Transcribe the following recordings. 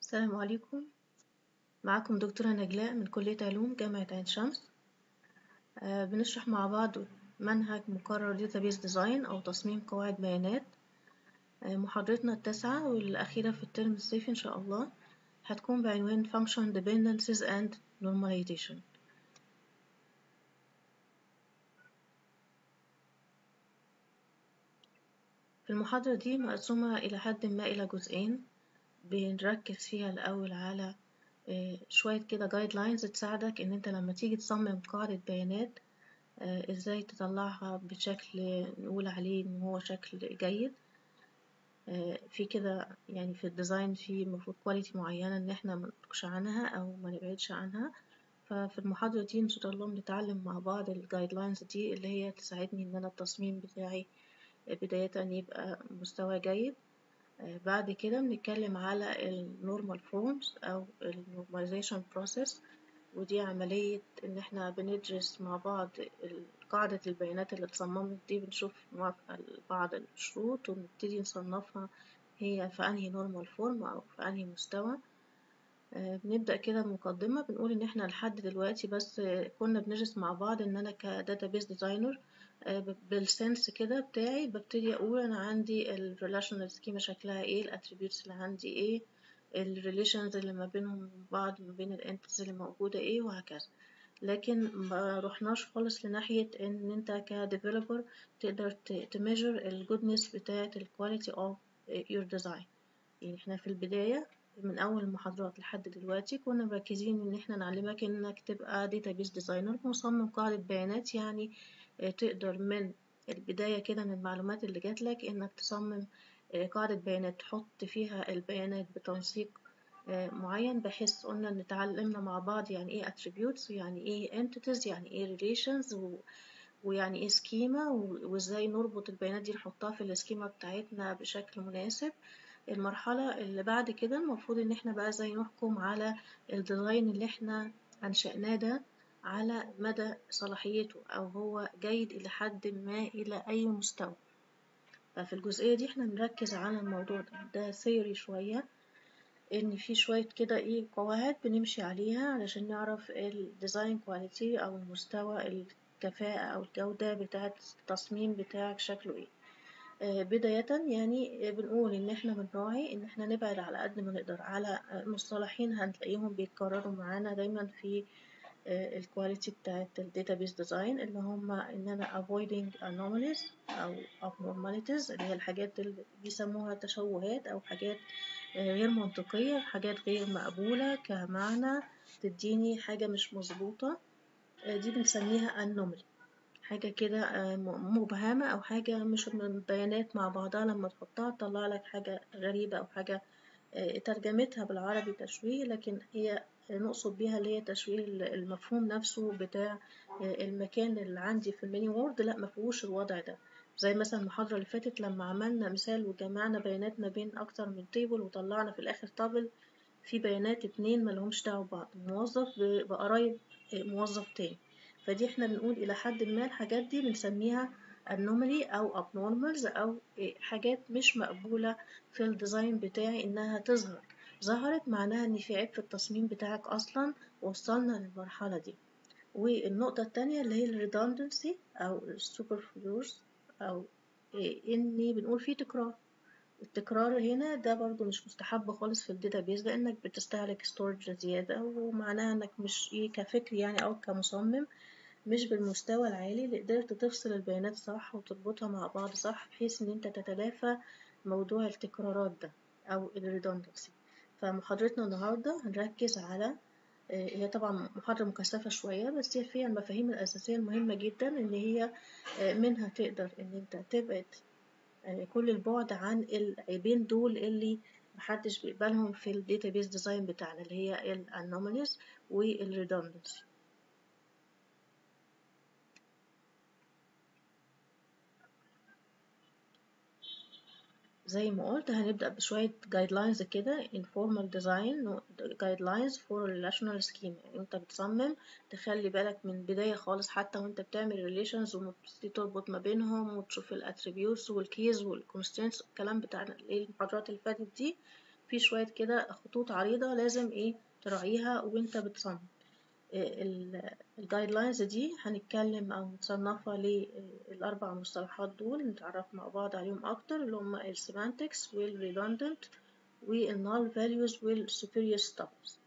السلام عليكم معكم دكتورة نجلاء من كلية علوم جامعة عين شمس آه، بنشرح مع بعض منهج مقرر Database Design أو تصميم قواعد بيانات آه، محاضرتنا التاسعة والأخيرة في الترم الصيفي إن شاء الله هتكون بعنوان Function Dependencies and Normalization في المحاضرة دي مقسومة إلى حد ما إلى جزئين بنركز فيها الأول على آه، شوية كده جايد لاينز تساعدك إن أنت لما تيجي تصمم قاعدة بيانات آه، إزاي تطلعها بشكل نقول عليه إن هو شكل جيد آه، في كده يعني في الديزاين في المفروض كواليتي معينة إن إحنا منخرجش عنها أو ما نبعدش عنها ففي المحاضرة دي إن شاء الله بنتعلم مع بعض الجايد لاينز دي اللي هي تساعدني إن أنا التصميم بتاعي بداية يبقى مستوى جيد آه، بعد كده بنتكلم على النورمال فورمز أو النورماليزيشن بروسيس ودي عملية إن إحنا بندرس مع بعض قاعدة البيانات اللي اتصممت دي بنشوف موافقة لبعض الشروط ونبتدي نصنفها هي في أنهي نورمال فورم أو في أنهي مستوى آه، بنبدأ كده بمقدمة بنقول إن إحنا لحد دلوقتي بس كنا بندرس مع بعض إن أنا كداتابيس ديزاينر بالسنس كده بتاعي ببتدي أقول أنا عندي الريلاشنال سكيما شكلها إيه الاتريبيوتس اللي عندي إيه الريليشنز اللي ما بينهم بعض ما بين الانتيز اللي موجودة إيه وهكذا لكن ما رحناش خالص لناحية إن أنت كديفلوبر تقدر تميجر الجودنس بتاعة الكواليتي of your design يعني إحنا في البداية من أول المحاضرات لحد دلوقتي كنا مركزين إن إحنا نعلمك إنك تبقى database designer مصمم قاعدة بيانات يعني تقدر من البداية كده من المعلومات اللي جاتلك إنك تصمم قاعدة بيانات تحط فيها البيانات بتنسيق معين بحيث قلنا إن اتعلمنا مع بعض يعني إيه attributes ويعني إيه entities يعني إيه relations و... ويعني إيه سكيما وإزاي نربط البيانات دي نحطها في السكيما بتاعتنا بشكل مناسب المرحلة اللي بعد كده المفروض إن إحنا بقى زي نحكم على الديزاين اللي إحنا أنشأناه ده على مدى صلاحيته أو هو جيد إلى حد ما إلى أي مستوى ففي الجزئية دي إحنا نركز على الموضوع ده ده ثيوري شوية إن في شوية كده إيه قواعد بنمشي عليها علشان نعرف الديزاين كواليتي أو المستوى الكفاءة أو الجودة بتاعة التصميم بتاعك شكله إيه بداية يعني بنقول إن إحنا بنراعي إن إحنا نبعد على قد ما نقدر على مصطلحين هنلاقيهم بيتكرروا معانا دايما في الكواليتي بتاعت الداتابيس ديزاين اللي هما إن أنا avoiding anomalies أو abnormalities اللي هي الحاجات اللي بيسموها تشوهات أو حاجات غير منطقية حاجات غير مقبولة كمعنى تديني حاجة مش مظبوطة دي بنسميها anomaly حاجة كده مبهمة أو حاجة مش من البيانات مع بعضها لما تحطها تطلع لك حاجة غريبة أو حاجة ترجمتها بالعربي تشويه لكن هي نقصد بيها اللي هي تشويه المفهوم نفسه بتاع المكان اللي عندي في الميني وورد لا مفيهوش الوضع ده زي مثلا المحاضرة اللي فاتت لما عملنا مثال وجمعنا بيانات ما بين أكتر من تيبل وطلعنا في الآخر تابل في بيانات اتنين ملهمش دعوة ببعض موظف بقرايب موظف تاني فدي احنا بنقول إلى حد ما الحاجات دي بنسميها anomaly أو abnormals أو حاجات مش مقبولة في الديزاين بتاعي إنها تظهر ظهرت معناها إن في عيب في التصميم بتاعك أصلا وصلنا للمرحلة دي والنقطة التانية اللي هي ال redundancy أو ال superfluous أو إني بنقول فيه تكرار التكرار هنا ده برضو مش مستحب خالص في الداتابيز لأنك بتستهلك ستورج زيادة ومعناها إنك مش إيه كفكر يعني أو كمصمم مش بالمستوى العالي اللي قدرت تفصل البيانات صح وتربطها مع بعض صح بحيث إن أنت تتلافى موضوع التكرارات ده أو ال redundancy فمحاضرتنا النهاردة هنركز على هي طبعا محاضرة مكثفة شوية بس هي فيها المفاهيم الأساسية المهمة جدا إن هي منها تقدر إن أنت تبعد كل البعد عن العيبين دول اللي محدش بيقبلهم في الداتابيس ديزاين بتاعنا اللي هي الانوماليز والريدندنسي زي ما قلت هنبدأ بشوية guidelines كده informal design guidelines for relational scheme يعني انت بتصمم تخلي بالك من البداية خالص حتى وانت بتعمل relations وتبتدي تربط ما بينهم وتشوف الاتريبيوتس والكيز والconstraints الكلام بتاع المحاضرات اللي فاتت دي في شوية كده خطوط عريضة لازم ايه تراعيها وانت بتصمم الجايد لاينز دي هنتكلم او نصنفها للاربع مصطلحات دول نتعرف مع بعض عليهم اكتر اللي هم السيمانتكس والريدندنت والنال فاليوز والسوبيريور ستابس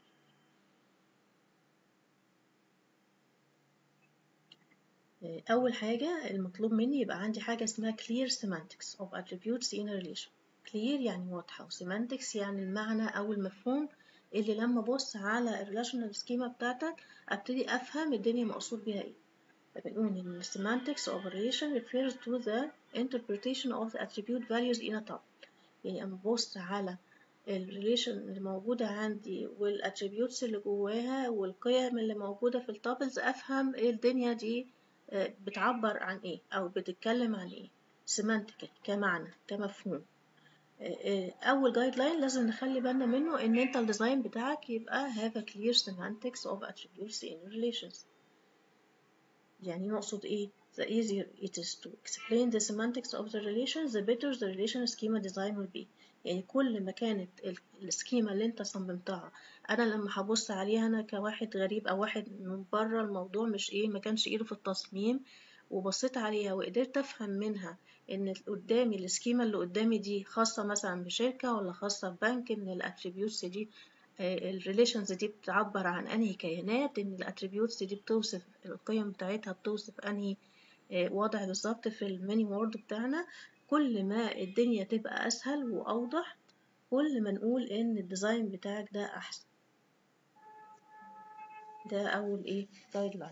أول حاجة المطلوب مني يبقى عندي حاجة اسمها clear semantics of attributes in a relation clear يعني واضحة و semantics يعني المعنى أو المفهوم اللي لما أبص على الريلاشنال سكيما بتاعتك أبتدي أفهم الدنيا مقصود بيها إيه فبنقول إن semantics of a relation refers to the interpretation of the attribute values in a tuple يعني أما أبص على الريليشن اللي موجودة عندي والاتريبيوتس اللي جواها والقيم اللي موجودة في التابلز أفهم إيه الدنيا دي بتعبر عن ايه او بتتكلم عن ايه سيمانتيكال كمعنى كمفهوم اول جايد لاين لازم نخلي بالنا منه ان انت الديزاين بتاعك يبقى have a clear semantics of attributes in relations يعني نقصد ايه the easier it is to explain the semantics of the relation the better the relation schema design will be يعني كل ما كانت السكيما اللي انت صممتها انا لما هبص عليها انا كواحد غريب او واحد من بره الموضوع مش ايه ما كانش ايده في التصميم وبصيت عليها وقدرت افهم منها ان قدامي السكيما اللي قدامي دي خاصة مثلا بشركة ولا خاصة ببنك ان الاتريبيوتس دي الريليشنز دي بتعبر عن انهي كيانات ان الاتريبيوتس دي بتوصف القيم بتاعتها بتوصف انهي وضع بالظبط في الميني وورد بتاعنا كل ما الدنيا تبقى اسهل واوضح كل ما نقول ان الديزاين بتاعك ده احسن ده اول ايه جايد لاين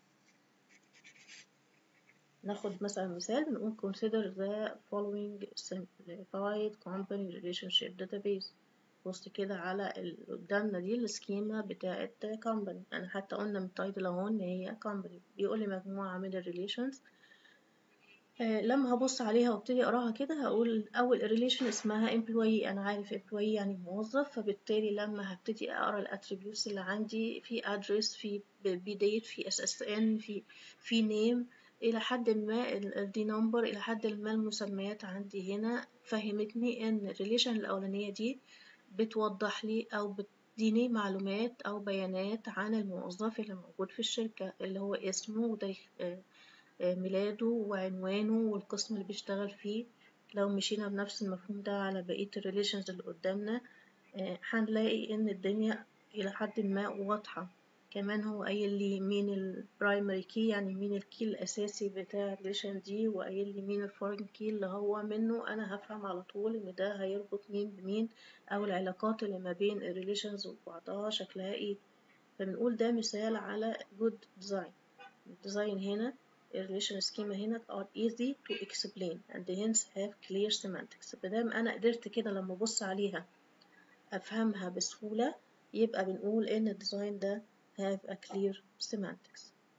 ناخد مثلا مثال بنقول consider the following simplified company relationship database بص كده على اللي قدامنا دي السكيما بتاعت company انا حتى قلنا من التايتل اهو ان هي company بيقول لي مجموعة من الريليشنز آه لما هبص عليها وابتدي اقراها كده هقول اول ريليشن اسمها employee انا عارف employee يعني موظف فبالتالي لما هبتدي اقرا الاتريبيوتس اللي عندي في address في بديت في SSN في في name الى حد ما الدي نمبر الى حد ما المسميات عندي هنا فهمتني ان الريليشن الاولانيه دي بتوضح لي او بتديني معلومات او بيانات عن الموظف اللي موجود في الشركه اللي هو اسمه وتاريخ ميلاده وعنوانه والقسم اللي بيشتغل فيه لو مشينا بنفس المفهوم ده على بقية الريليشنز اللي قدامنا هنلاقي ان الدنيا الى حد ما واضحة كمان هو قايل لي مين البرايمري كي يعني مين الكي الاساسي بتاع الريليشن دي وقايل لي مين الفورين كي اللي هو منه انا هفهم على طول ان ده هيربط مين بمين او العلاقات اللي ما بين الريليشنز وبعضها شكلها ايه فبنقول ده مثال على good design الديزاين هنا relation schema هنا are easy to explain and hence have clear semantics مادام انا قدرت كده لما ابص عليها افهمها بسهولة يبقى بنقول ان الديزاين ده have a clear semantics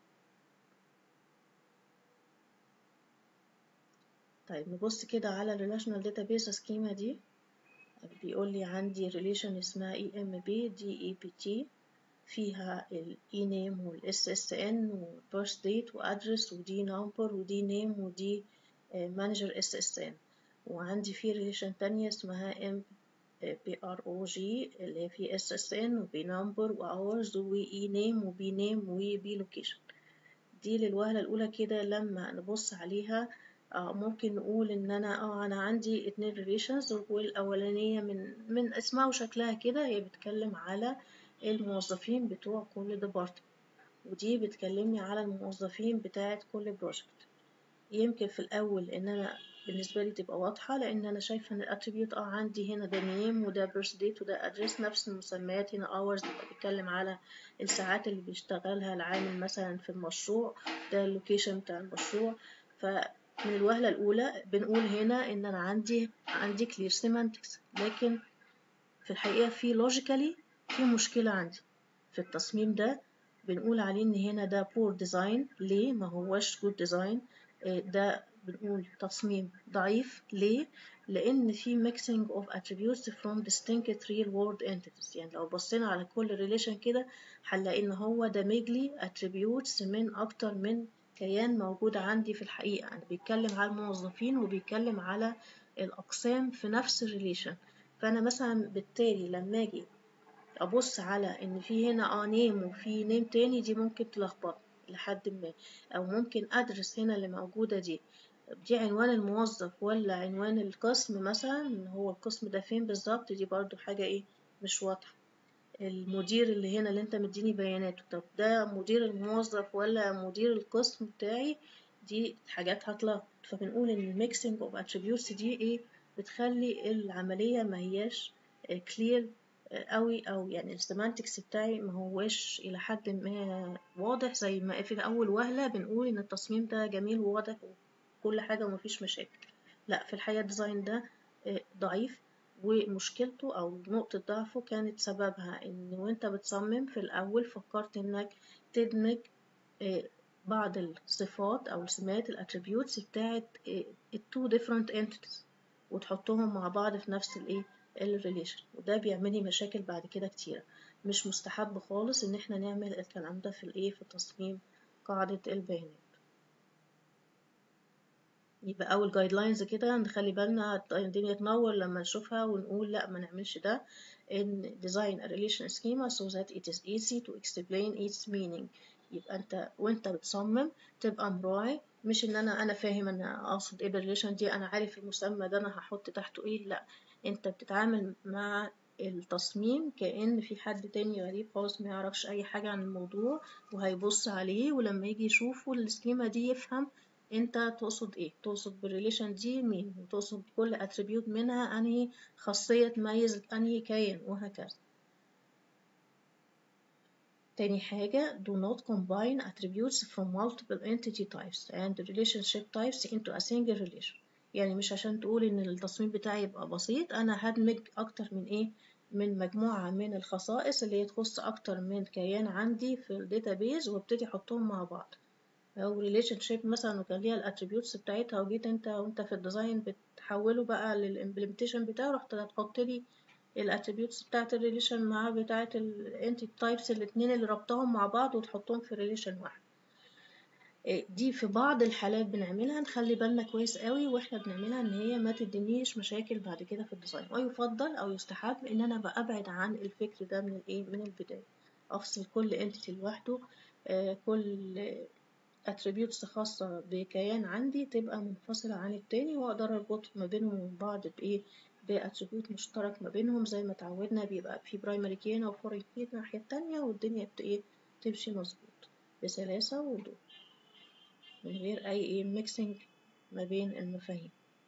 طيب نبص كده على ال relational database schema دي بيقول لي عندي relation اسمها EMB دي EPT فيها ال e-name وال SSN و birth date و address و d number و d name و d manager SSN وعندي في relation تانية اسمها M PROG اللي هي في SSN و B number و hours و e name و B name و B location دي للوهلة الأولى كده لما نبص عليها آه ممكن نقول إن أنا اه أنا عندي اتنين relations والأولانية من من اسمها وشكلها كده هي بتتكلم على الموظفين بتوع كل ديبارتمنت ودي بتكلمني على الموظفين بتاعة كل بروجكت يمكن في الأول إن أنا بالنسبة لي تبقى واضحة لأن أنا شايفة إن الأتريبيوت اه عندي هنا ده نيم وده بيرث ديت وده أدرس نفس المسميات هنا hours بيبقى بيتكلم على الساعات اللي بيشتغلها العامل مثلا في المشروع ده اللوكيشن بتاع المشروع فمن الوهلة الأولى بنقول هنا إن أنا عندي عندي clear semantics لكن في الحقيقة في logically في مشكلة عندي في التصميم ده بنقول عليه إن هنا ده poor design ليه ما هوش good design ده بنقول تصميم ضعيف ليه؟ لأن في mixing of attributes from distinct real world entities يعني لو بصينا على كل relation كده هنلاقي إن هو دامج لي attributes من أكتر من كيان موجود عندي في الحقيقة أنا بيتكلم على الموظفين وبيتكلم على الأقسام في نفس الريليشن فانا مثلا بالتالي لما اجي ابص على ان في هنا اه نيم وفي نيم تاني دي ممكن تلخبط لحد ما او ممكن ادرس هنا اللي موجودة دي دي عنوان الموظف ولا عنوان القسم مثلا هو القسم ده فين بالظبط دي برضو حاجة ايه مش واضحة المدير اللي هنا اللي انت مديني بياناته طب ده مدير الموظف ولا مدير القسم بتاعي دي حاجات هتلخبط فبنقول ان الميكسنج اوف اتريبيوتس دي ايه بتخلي العملية ما هياش كلير قوي او يعني السيمانتكس بتاعي ما هوش الى حد ما واضح زي ما في اول وهلة بنقول ان التصميم ده جميل وواضح وكل حاجة ومفيش مشاكل لا في الحقيقة الديزاين ده ضعيف ومشكلته أو نقطة ضعفه كانت سببها إن وأنت بتصمم في الأول فكرت إنك تدمج بعض الصفات أو السمات الاتريبيوتس بتاعت التو different entities وتحطهم مع بعض في نفس الإيه الريليشن وده بيعمل لي مشاكل بعد كده كتيرة مش مستحب خالص إن احنا نعمل الكلام ده في الإيه في تصميم قاعدة البيانات يبقى اول جايد لاينز كده نخلي بالنا الدنيا تنور لما نشوفها ونقول لا ما نعملش ده ان design a relation schema so that it is easy to explain its meaning يبقى انت وانت بتصمم تبقى مراعي مش ان انا انا فاهم انا اقصد ايه بالريليشن دي انا عارف المسمى ده انا هحط تحته ايه لا انت بتتعامل مع التصميم كأن في حد تاني غريب خالص ما يعرفش اي حاجة عن الموضوع وهيبص عليه ولما يجي يشوفه السكيمة دي يفهم انت تقصد ايه تقصد بالريليشن دي مين وتقصد كل اتريبيوت منها انهي خاصية تميز انهي كيان وهكذا تاني حاجة do not combine attributes from multiple entity types and relationship types into a single relation يعني مش عشان تقول ان التصميم بتاعي يبقى بسيط انا هدمج اكتر من ايه من مجموعة من الخصائص اللي هي تخص اكتر من كيان عندي في الداتابيز وابتدي احطهم مع بعض او ريليشن شيب مثلا وكان ليها الاتريبيوتس بتاعتها وجيت انت وانت في الديزاين بتحوله بقى للامبلمنتيشن بتاعه رحت هتحط لي الاتريبيوتس بتاعت الريليشن مع بتاعت الانتي تايبس الاتنين اللي ربطهم مع بعض وتحطهم في ريليشن واحد دي في بعض الحالات بنعملها نخلي بالنا كويس قوي واحنا بنعملها ان هي ما تدينيش مشاكل بعد كده في الديزاين ويفضل او يستحب ان انا بأبعد عن الفكر ده من الايه من البدايه افصل كل انتيتي لوحده كل اتريبيوتس خاصة بكيان عندي تبقى منفصلة عن التاني واقدر اربط ما بينهم وبين بعض بايه باتريبيوت مشترك ما بينهم زي ما اتعودنا بيبقى في برايمري كي هنا وفورين كي الناحية التانية والدنيا ايه تمشي مظبوط بسلاسة ووضوح من غير اي ايه ميكسينج ما بين المفاهيم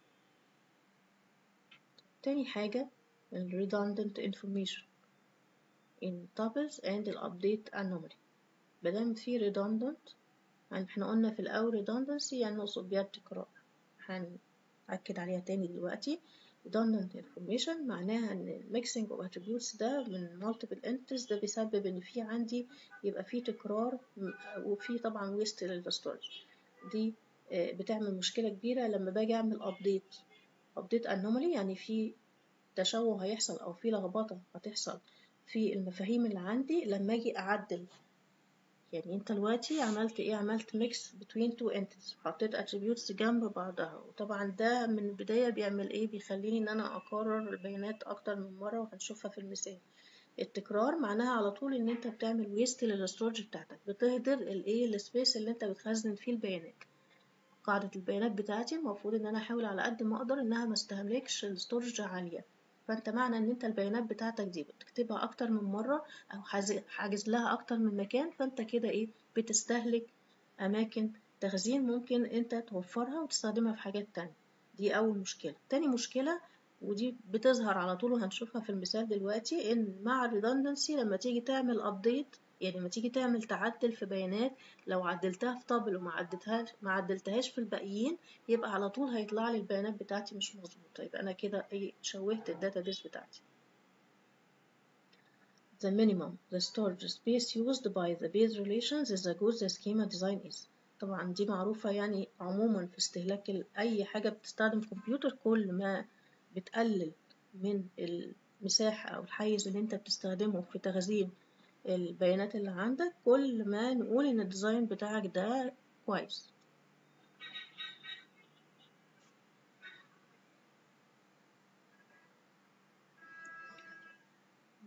تاني حاجة ال redundant information in tuples and ال update anomaly مادام في redundant يعني احنا قلنا في الأول redundancy يعني نقصد بيها التكرار هنأكد عليها تاني دلوقتي redundant information معناها ان mixing of attributes ده من multiple entities ده بيسبب ان في عندي يبقى في تكرار وفي طبعا waste للستورج دي بتعمل مشكلة كبيرة لما باجي اعمل update update anomaly يعني في تشوه هيحصل او في لخبطة هتحصل في المفاهيم اللي عندي لما اجي اعدل يعني انت دلوقتي عملت ايه عملت ميكس between two entities حطيت attributes جنب بعضها وطبعا ده من البداية بيعمل ايه بيخليني ان انا اكرر البيانات اكتر من مرة وهنشوفها في المثال التكرار معناها على طول ان انت بتعمل ويست للستورج بتاعتك بتهدر الايه السبيس اللي انت بتخزن فيه البيانات قاعدة البيانات بتاعتي المفروض ان انا احاول على قد ما اقدر انها ما استهلكش الستورج عالية فانت معنى ان انت البيانات بتاعتك دي بتكتبها اكتر من مرة او حاجز لها اكتر من مكان فانت كده ايه بتستهلك اماكن تخزين ممكن انت توفرها وتستخدمها في حاجات تانية دي اول مشكلة تاني مشكلة ودي بتظهر على طول وهنشوفها في المثال دلوقتي ان مع الريدندنسي لما تيجي تعمل ابديت يعني لما تيجي تعمل تعدل في بيانات لو عدلتها في طابل وما عدلتهاش ما عدلتهاش في الباقيين يبقى على طول هيطلع لي البيانات بتاعتي مش مظبوطه يبقى انا كده ايه شوهت الداتابيس بتاعتي The minimum the storage space used by the base relations is the good the schema design is طبعا دي معروفة يعني عموما في استهلاك أي حاجة بتستخدم كمبيوتر كل ما بتقلل من المساحة أو الحيز اللي أنت بتستخدمه في تخزين البيانات اللي عندك كل ما نقول ان الديزاين بتاعك ده كويس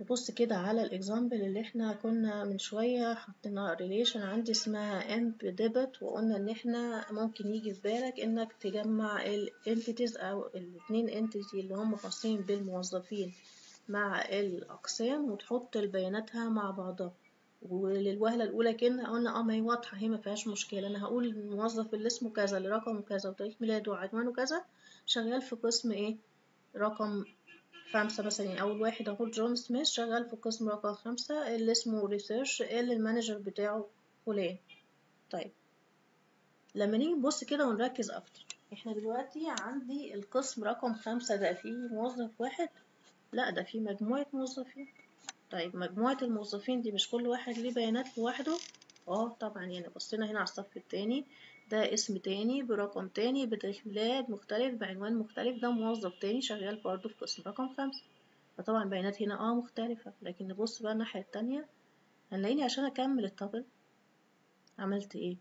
نبص كده على الاكزامبل اللي احنا كنا من شوية حطينا ريليشن عندي اسمها امب ديبت وقلنا ان احنا ممكن يجي في بالك انك تجمع الانتيتيز او الاتنين انتيتي اللي هم خاصين بالموظفين مع الاقسام وتحط بياناتها مع بعضها وللوهلة الأولى كده قلنا اه ما هي واضحة هي ما فيهاش مشكلة أنا هقول الموظف اللي اسمه كذا اللي رقمه كذا وتاريخ ميلاده وعنوانه كذا شغال في قسم ايه رقم خمسة مثلا يعني أول واحد أقول جون سميث شغال في قسم رقم خمسة اللي اسمه ريسيرش اللي المانجر بتاعه فلان طيب لما نيجي نبص كده ونركز أكتر احنا دلوقتي عندي القسم رقم خمسة ده فيه موظف واحد لا ده فيه مجموعة موظفين طيب مجموعة الموظفين دي مش كل واحد ليه بيانات لوحده اه طبعا يعني بصينا هنا على الصف التاني ده اسم تاني برقم تاني بتاريخ ميلاد مختلف بعنوان مختلف ده موظف تاني شغال برضه في قسم رقم خمسة فطبعا البيانات هنا اه مختلفة لكن نبص بقى الناحية التانية هنلاقيني عشان أكمل الطابل عملت ايه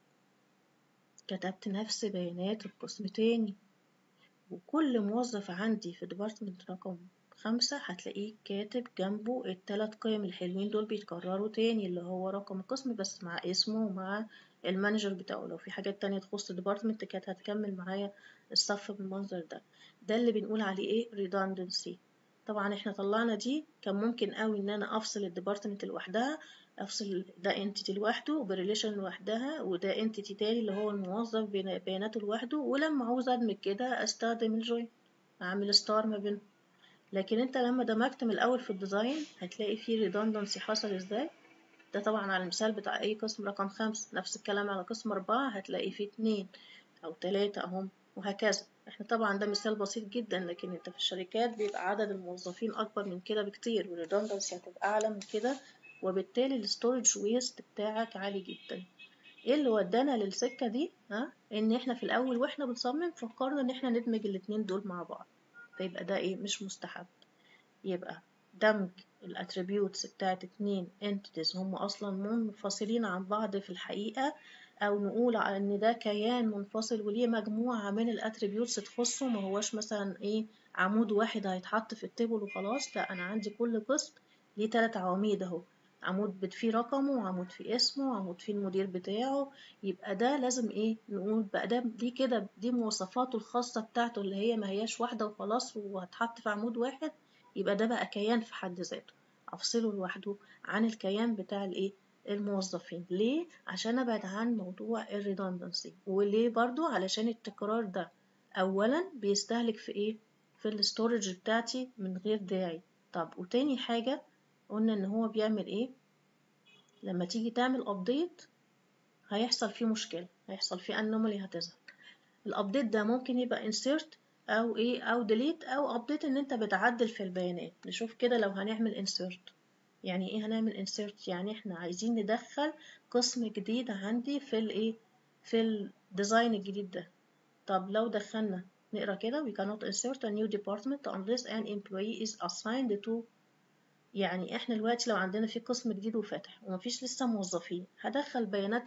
كتبت نفس بيانات القسم تاني وكل موظف عندي في ديبارتمنت رقم خمسة هتلاقيه كاتب جنبه التلات قيم الحلوين دول بيتكرروا تاني اللي هو رقم القسم بس مع اسمه ومع المانجر بتاعه لو في حاجات تانية تخص الديبارتمنت كانت هتكمل معايا الصف بالمنظر ده ده اللي بنقول عليه ايه redundancy طبعا احنا طلعنا دي كان ممكن قوي ان انا افصل الديبارتمنت لوحدها افصل ده انتيتي لوحده بريليشن لوحدها وده انتيتي تاني اللي هو الموظف بياناته لوحده ولما عاوز ادمج كده استخدم الجوين اعمل ستار ما بينهم لكن انت لما دمجت من الاول في الديزاين هتلاقي فيه redundancy حصل ازاي ده طبعا على المثال بتاع اي قسم رقم خمسة نفس الكلام على قسم اربعة هتلاقي فيه اتنين او تلاتة اهم وهكذا احنا طبعا ده مثال بسيط جدا لكن انت في الشركات بيبقى عدد الموظفين اكبر من كده بكتير والريدندنسي هتبقى اعلى من كده وبالتالي الستورج ويست بتاعك عالي جدا ايه اللي ودانا للسكة دي ها ان احنا في الاول واحنا بنصمم فكرنا ان احنا ندمج الاتنين دول مع بعض فيبقى ده ايه مش مستحب يبقى دمج الاتريبيوتس بتاعت اتنين entities هم اصلا منفصلين عن بعض في الحقيقة او نقول على ان ده كيان منفصل وليه مجموعة من الاتريبيوتس تخصه ما هوش مثلا ايه عمود واحد هيتحط في التيبل وخلاص لا انا عندي كل قسم ليه تلات عواميد اهو عمود فيه رقمه وعمود فيه اسمه وعمود فيه المدير بتاعه يبقى ده لازم ايه نقول بقى ده دي كده دي مواصفاته الخاصة بتاعته اللي هي ما هياش واحدة وخلاص وهتحط في عمود واحد يبقى ده بقى كيان في حد ذاته افصله لوحده عن الكيان بتاع الايه الموظفين ليه عشان ابعد عن موضوع الريدندنسي وليه برضو علشان التكرار ده اولا بيستهلك في ايه في الاستورج بتاعتي من غير داعي طب وتاني حاجة قلنا ان هو بيعمل ايه لما تيجي تعمل ابديت هيحصل فيه مشكلة هيحصل فيه انومالي هتظهر الابديت ده ممكن يبقى insert او ايه او delete او update ان انت بتعدل في البيانات نشوف كده لو هنعمل insert يعني ايه هنعمل insert يعني احنا عايزين ندخل قسم جديد عندي في الايه في الديزاين الجديد ده طب لو دخلنا نقرا كده we cannot insert a new department unless an employee is assigned to يعني احنا دلوقتي لو عندنا في قسم جديد وفاتح ومفيش لسه موظفين هدخل بيانات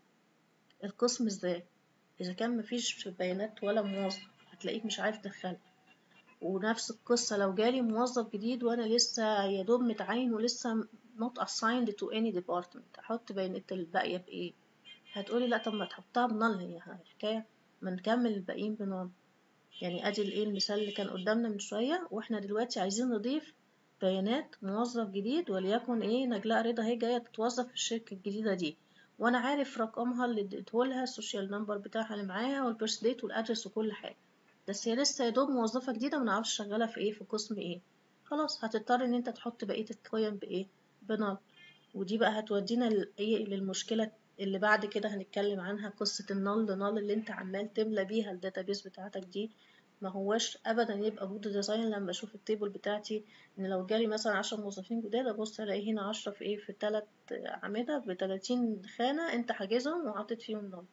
القسم ازاي اذا كان مفيش بيانات ولا موظف هتلاقيك مش عارف تدخله ونفس القصة لو جالي موظف جديد وأنا لسه يا دوب متعين ولسه not assigned to any department أحط بيانات الباقية بإيه؟ هتقولي لأ طب ما تحطها بنال هي حكاية ما نكمل الباقيين بنال يعني أدي الإيه المثال اللي كان قدامنا من شوية وإحنا دلوقتي عايزين نضيف بيانات موظف جديد وليكن إيه نجلاء رضا هي جاية تتوظف في الشركة الجديدة دي وأنا عارف رقمها اللي اديتهولها السوشيال نمبر بتاعها اللي معاها والبيرث ديت والأدرس وكل حاجة بس هي لسه يا دوب موظفة جديدة منعرفش شغالة في ايه في قسم ايه خلاص هتضطر ان انت تحط بقية القيم بايه بنال ودي بقى هتودينا لايه للمشكلة اللي بعد كده هنتكلم عنها قصة النال نال اللي انت عمال تملى بيها الداتابيس بتاعتك دي ما هوش ابدا يبقى جود ديزاين لما اشوف التيبل بتاعتي ان لو جالي مثلا عشر موظفين جداد ابص الاقي هنا عشرة في ايه في تلات اعمدة بتلاتين خانة انت حاجزهم وحاطط فيهم نال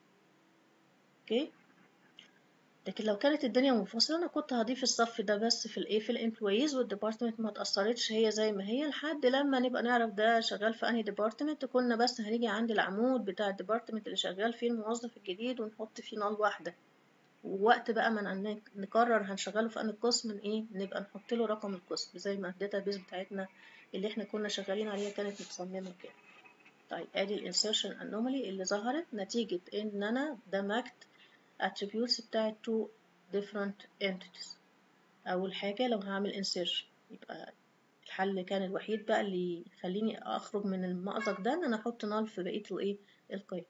اوكي لكن لو كانت الدنيا منفصلة أنا كنت هضيف الصف ده بس في الإيه في الإمبلويز والديبارتمنت ما اتأثرتش هي زي ما هي لحد لما نبقى نعرف ده شغال في أنهي ديبارتمنت كنا بس هنيجي عند العمود بتاع الديبارتمنت اللي شغال فيه الموظف الجديد ونحط فيه نال واحدة ووقت بقى ما ن- نقرر هنشغله في أنهي قسم من ايه نبقى نحط له رقم القسم زي ما الداتا بيز بتاعتنا اللي احنا كنا شغالين عليها كانت متصممة كده طيب ادي الانسيرشن انومالي اللي ظهرت نتيجة ان انا دمجت attributes بتاعت two different entities اول حاجة لو هعمل insertion يبقى الحل كان الوحيد بقى اللي يخليني اخرج من المأزق ده ان انا احط null في بقية الايه القيم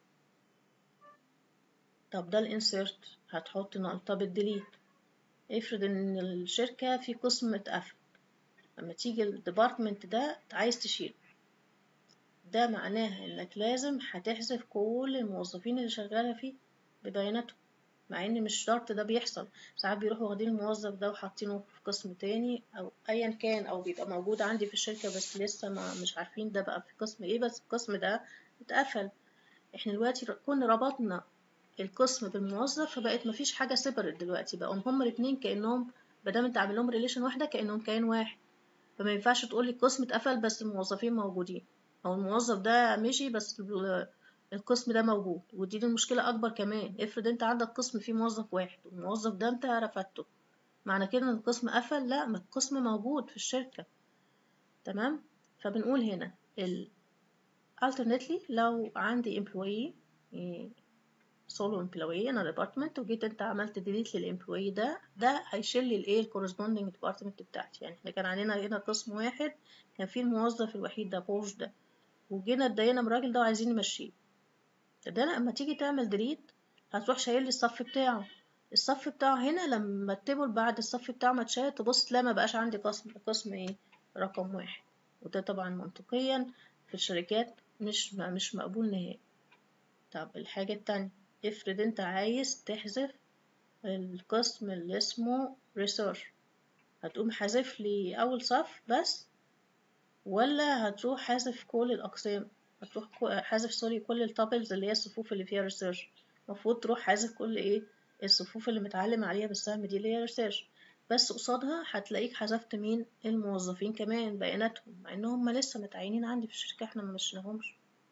طب ده الانسيرت هتحط null طب الديليت افرض ان الشركة في قسم اتقفل لما تيجي الديبارتمنت ده عايز تشيله ده معناه انك لازم هتحذف كل الموظفين اللي شغالة فيه ببياناتهم مع ان مش شرط ده بيحصل ساعات بيروحوا واخدين الموظف ده وحاطينه في قسم تاني او ايا كان او بيبقى موجود عندي في الشركة بس لسه ما مش عارفين ده بقى في قسم ايه بس القسم ده اتقفل احنا دلوقتي كنا ربطنا القسم بالموظف فبقت مفيش حاجة سيبريت دلوقتي بقوا هما الاتنين كأنهم مادام انت عامل لهم ريليشن واحدة كأنهم كيان واحد فما ينفعش تقولي القسم اتقفل بس الموظفين موجودين او الموظف ده مشي بس ال- القسم ده موجود ودي المشكلة أكبر كمان افرض انت عندك قسم فيه موظف واحد والموظف ده انت رفدته معنى كده ان القسم قفل لا ما القسم موجود في الشركة تمام فبنقول هنا ال alternately لو عندي employee سولو امبلوي انا ديبارتمنت وجيت انت عملت ديليت للامبلوي ده ده هيشيل لي الايه الكورسبوندنج ديبارتمنت بتاعتي يعني احنا كان عندنا هنا قسم واحد كان فيه الموظف الوحيد ده بوش ده وجينا اتضايقنا من الراجل ده وعايزين نمشيه ده لما تيجي تعمل ديليت هتروح شايل لي الصف بتاعه الصف بتاعه هنا لما التيبل بعد الصف بتاعه ما اتشال تبص تلاقي ما بقاش عندي قسم قسم ايه رقم واحد وده طبعا منطقيا في الشركات مش مش مقبول نهائي طب الحاجة التانية افرض انت عايز تحذف القسم اللي اسمه research هتقوم حذف لي اول صف بس ولا هتروح حذف كل الاقسام هتروح كو- حذف سوري كل التابلز اللي هي الصفوف اللي فيها research المفروض تروح حذف كل ايه الصفوف اللي متعلم عليها بالسهم دي اللي هي research بس قصادها هتلاقيك حذفت مين الموظفين كمان بياناتهم مع ان هم لسه متعينين عندي في الشركة احنا ما مشيناهمش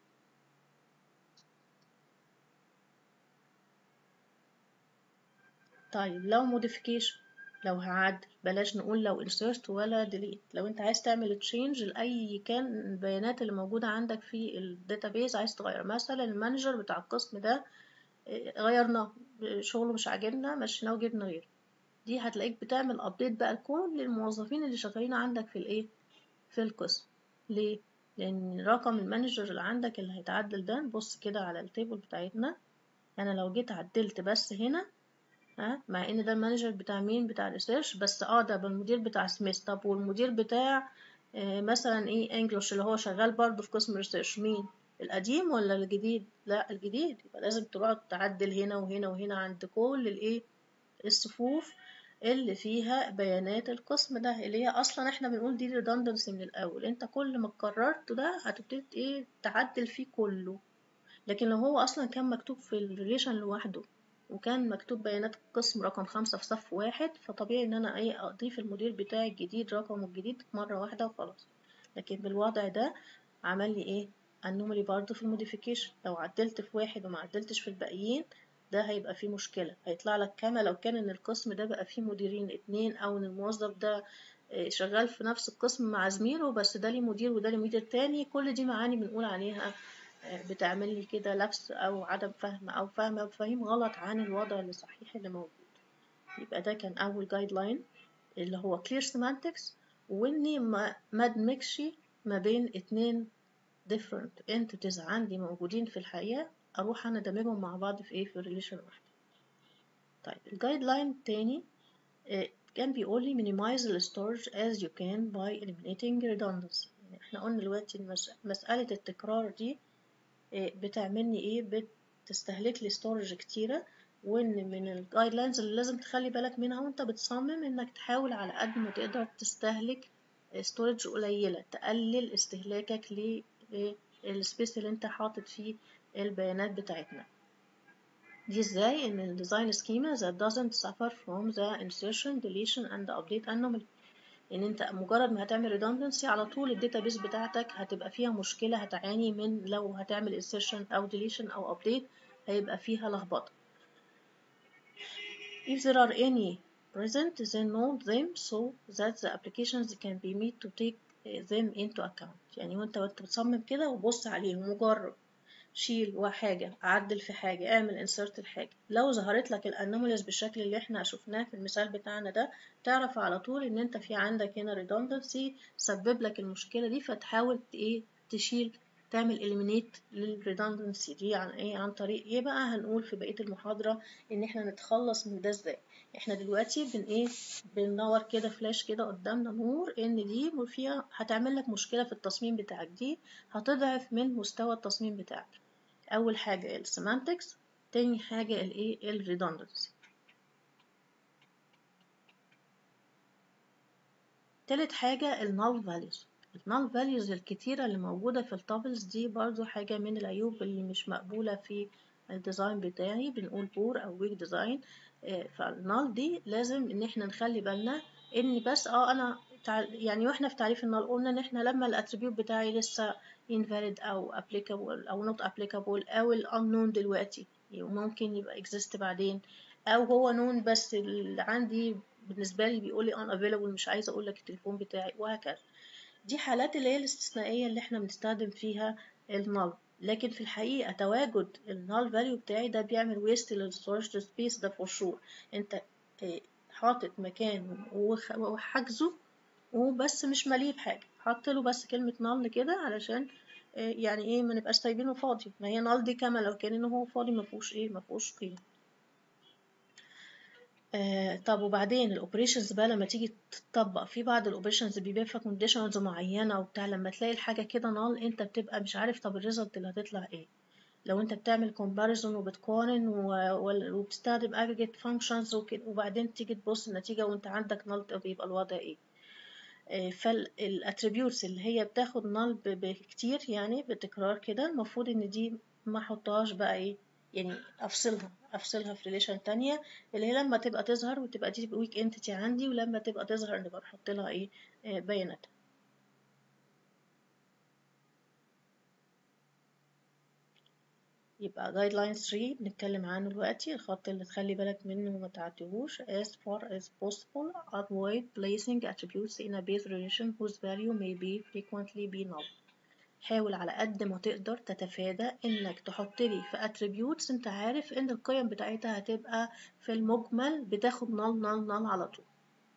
طيب لو modification لو هعدل بلاش نقول لو insert ولا delete لو انت عايز تعمل change لأي كان البيانات اللي موجودة عندك في الداتابيز عايز تغير مثلا المانجر بتاع القسم ده اه، غيرناه شغله مش عاجبنا مشيناه وجبنا غيره دي هتلاقيك بتعمل ابديت بقى لكل الموظفين اللي شغالين عندك في الايه في القسم ليه لان رقم المانجر اللي عندك اللي هيتعدل ده نبص كده على التيبل بتاعتنا انا لو جيت عدلت بس هنا ها مع ان ده المانجر بتاع مين بتاع الريسيرش بس اه ده بالمدير بتاع سميث طب والمدير بتاع آه مثلا ايه انجلش اللي هو شغال برضه في قسم ريسيرش مين القديم ولا الجديد لا الجديد يبقى لازم تقعد تعدل هنا وهنا وهنا عند كل الايه الصفوف اللي فيها بيانات القسم ده اللي هي اصلا احنا بنقول دي redundancy من الاول انت كل ما قررت ده هتبتدي ايه تعدل فيه كله لكن لو هو اصلا كان مكتوب في الريليشن لوحده وكان مكتوب بيانات القسم رقم خمسة في صف واحد فطبيعي ان انا ايه اضيف المدير بتاعي الجديد رقمه الجديد مرة واحدة وخلاص لكن بالوضع ده عمل لي ايه انومالي برضه في الموديفيكيشن لو عدلت في واحد وما عدلتش في الباقيين ده هيبقى فيه مشكلة هيطلع لك كما لو كان ان القسم ده بقى فيه مديرين اتنين او ان الموظف ده إيه، شغال في نفس القسم مع زميله بس ده ليه مدير وده ليه مدير تاني كل دي معاني بنقول عليها بتعمل لي كده لبس او عدم فهم او فهم او فهم غلط عن الوضع الصحيح اللي موجود يبقى ده كان اول جايد لاين اللي هو clear semantics واني ما ما ادمجش ما بين اتنين different entities عندي موجودين في الحقيقة اروح انا ادمجهم مع بعض في ايه في ريليشن واحد طيب الجايد لاين التاني آه، كان بيقول لي minimize the storage as you can by eliminating redundancy يعني احنا قلنا دلوقتي المس- مسألة التكرار دي إيه بتعملني ايه بتستهلك لي ستورج كتيرة وان من الجايد لاينز اللي لازم تخلي بالك منها وانت بتصمم انك تحاول على قد ما تقدر تستهلك ستورج قليلة تقلل استهلاكك للسبيس اللي انت حاطط فيه البيانات بتاعتنا دي ازاي ان الديزاين سكيما that doesn't suffer from the insertion deletion and update anomaly ان انت مجرد ما هتعمل redundancy على طول الداتابيس بتاعتك هتبقى فيها مشكلة هتعاني من لو هتعمل insertion او deletion او update هيبقى فيها لخبطة if there are any present then note them so that the applications can be made to take them into account يعني وانت وانت بتصمم كده وبص عليهم وجرب شيل وحاجة عدل في حاجة اعمل insert الحاجة لو ظهرت لك الانوماليز بالشكل اللي احنا شفناه في المثال بتاعنا ده تعرف على طول ان انت في عندك هنا redundancy سبب لك المشكلة دي فتحاول ايه تشيل تعمل eliminate للredundancy دي عن ايه عن طريق ايه بقى هنقول في بقية المحاضرة ان احنا نتخلص من ده ازاي احنا دلوقتي بن ايه بننور كده فلاش كده قدامنا نور ان دي فيها هتعمل لك مشكلة في التصميم بتاعك دي هتضعف من مستوى التصميم بتاعك اول حاجة السيمانتكس تاني حاجة الايه الريدندنسي تالت حاجة النال فاليوز النال فاليوز الكتيرة اللي موجودة في التابلز دي برضو حاجة من العيوب اللي مش مقبولة في الديزاين بتاعي بنقول بور او ويك ديزاين فالنال دي لازم ان احنا نخلي بالنا ان بس اه انا يعني واحنا في تعريف النال قلنا ان احنا لما الاتريبيوت بتاعي لسه invalid او applicable او not applicable او ال unknown دلوقتي ممكن يبقى exist بعدين او هو known بس اللي عندي بالنسبة لي بيقول لي unavailable مش عايزة اقول لك التليفون بتاعي وهكذا دي حالات اللي هي الاستثنائية اللي احنا بنستخدم فيها النال لكن في الحقيقة تواجد النال فاليو بتاعي ده بيعمل ويست للستورج سبيس ده فور شور انت حاطط مكان وحاجزه وبس مش مليه بحاجة حط له بس كلمة نال كده علشان يعني ايه ما نبقاش سايبينه فاضي ما هي نال دي كما لو كان انه هو فاضي ما فيهوش ايه ما فيهوش قيمة آه طب وبعدين الاوبريشنز بقى لما تيجي تطبق في بعض الاوبريشنز بيبقى فيها كونديشنز معينه وبتاع لما تلاقي الحاجه كده نال انت بتبقى مش عارف طب الريزلت اللي هتطلع ايه لو انت بتعمل كومباريزون وبتقارن وبتستخدم aggregate functions وبعدين تيجي تبص النتيجه وانت عندك نال طب يبقى الوضع ايه آه فالاتريبيوتس اللي هي بتاخد نال بكتير يعني بتكرار كده المفروض ان دي ما احطهاش بقى ايه يعني افصلها افصلها في ريليشن تانية اللي هي لما تبقى تظهر وتبقى دي ويك انتيتي عندي ولما تبقى تظهر نبقى نحط لها ايه آه بيانات يبقى guideline 3 بنتكلم عنه دلوقتي الخط اللي تخلي بالك منه وما تعديهوش as far as possible avoid placing attributes in a base relation whose value may be frequently be null حاول على قد ما تقدر تتفادى انك تحط لي في attributes انت عارف ان القيم بتاعتها هتبقى في المجمل بتاخد null null null على طول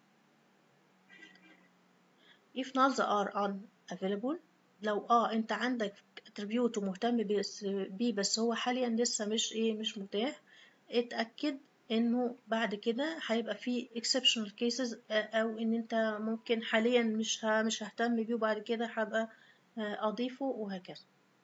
if nulls are unavailable لو اه انت عندك attribute ومهتم بس بيه بس هو حاليا لسه مش ايه مش متاح اتأكد انه بعد كده هيبقى في exceptional cases او ان انت ممكن حاليا مش مش ههتم بيه وبعد كده هبقى اضيفه وهكذا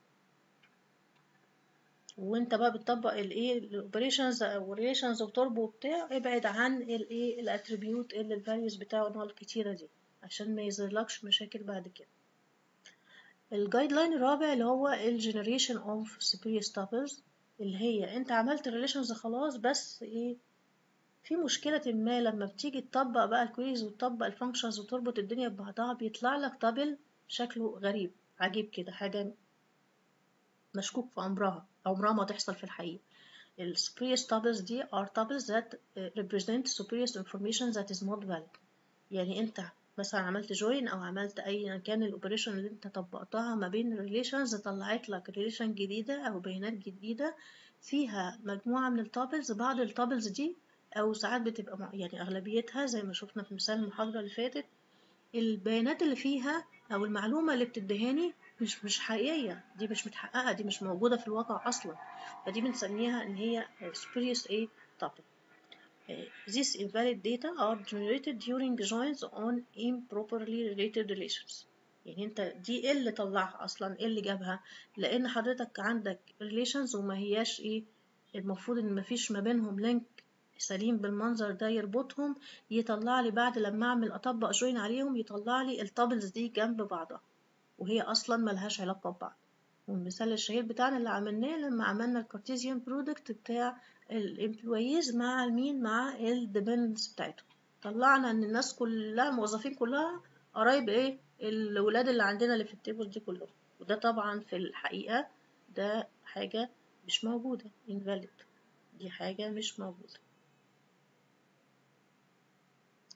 وانت بقى بتطبق الايه الاوبريشنز او الريليشنز وتربو وبتاع ابعد عن الايه الاتريبيوت اللي الفاليوز بتاعه نال كتيره دي عشان ما يظهرلكش مشاكل بعد كده الجايد لاين الرابع اللي هو الجنريشن اوف superior tuples اللي هي انت عملت ريليشنز خلاص بس ايه في مشكلة ما لما بتيجي تطبق بقى الكويز وتطبق الفانكشنز وتربط الدنيا ببعضها بيطلع لك تابل شكله غريب عجيب كده حاجة مشكوك في أمرها عمرها ما تحصل في الحقيقة ال superior tuples دي are tuples that represent superior information that is not valid يعني انت مثلا عملت join او عملت اي كان الاوبريشن اللي انت طبقتها ما بين relations طلعت لك relation جديدة او بيانات جديدة فيها مجموعة من التابلز بعض التابلز دي او ساعات بتبقى يعني اغلبيتها زي ما شفنا في مثال المحاضرة اللي فاتت البيانات اللي فيها او المعلومة اللي بتدهاني مش مش حقيقية دي مش متحققة دي مش موجودة في الواقع اصلا فدي بنسميها ان هي spurious a tuple These invalid data are generated during joins on improperly related relations يعني انت دي ايه اللي طلعها اصلا ايه اللي جابها لان حضرتك عندك relations وما هياش ايه المفروض ان مفيش ما بينهم لينك سليم بالمنظر ده يربطهم يطلع لي بعد لما اعمل اطبق جوين عليهم يطلع لي التابلز دي جنب بعضها وهي اصلا ملهاش علاقه ببعض والمثال الشهير بتاعنا اللي عملناه لما عملنا الكارتيزيان برودكت بتاع الامبلويز مع المين مع الديبندنس بتاعتهم طلعنا ان الناس كلها الموظفين كلها قرايب ايه الولاد اللي عندنا اللي في التيبل دي كلهم وده طبعا في الحقيقه ده حاجه مش موجوده invalid دي حاجه مش موجوده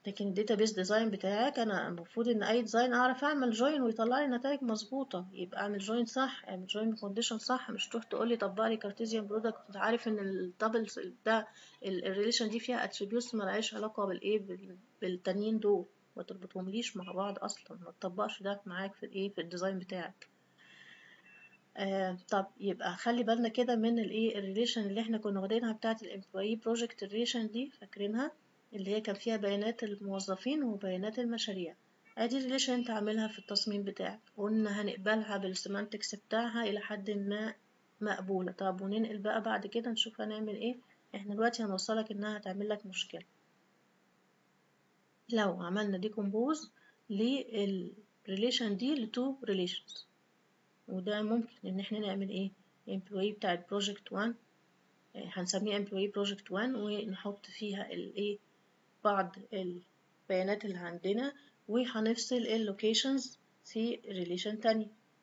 لكن الداتابيس ديزاين بتاعك انا المفروض ان اي ديزاين اعرف اعمل جوين ويطلع لي نتائج مظبوطه يبقى اعمل جوين صح اعمل جوين بكونديشن صح مش تروح تقول لي طبق لي كارتيزيان برودكت انت عارف ان الدبلز ده الريليشن دي فيها اتريبيوتس مالهاش علاقه بالايه بال- بالتانيين دول ما تربطهمليش مع بعض اصلا ما تطبقش ده معاك في الايه في الديزاين بتاعك آه طب يبقى خلي بالنا كده من الايه الريليشن اللي احنا كنا واخدينها بتاعه الامبلوي بروجكت ريليشن دي فاكرينها اللي هي كان فيها بيانات الموظفين وبيانات المشاريع ادي الريليشن انت عاملها في التصميم بتاعك قلنا هنقبلها بالسيمانتكس بتاعها الى حد ما مقبولة طب وننقل بقى بعد كده نشوف هنعمل ايه احنا دلوقتي هنوصلك انها هتعمل لك مشكلة لو عملنا ديكومبوز للريليشن دي لتو ريليشنز وده ممكن ان احنا نعمل ايه employee بتاع project 1 هنسميه employee project 1 ونحط فيها الايه بعض البيانات اللي عندنا وهنفصل اللوكيشنز في ريليشن تانية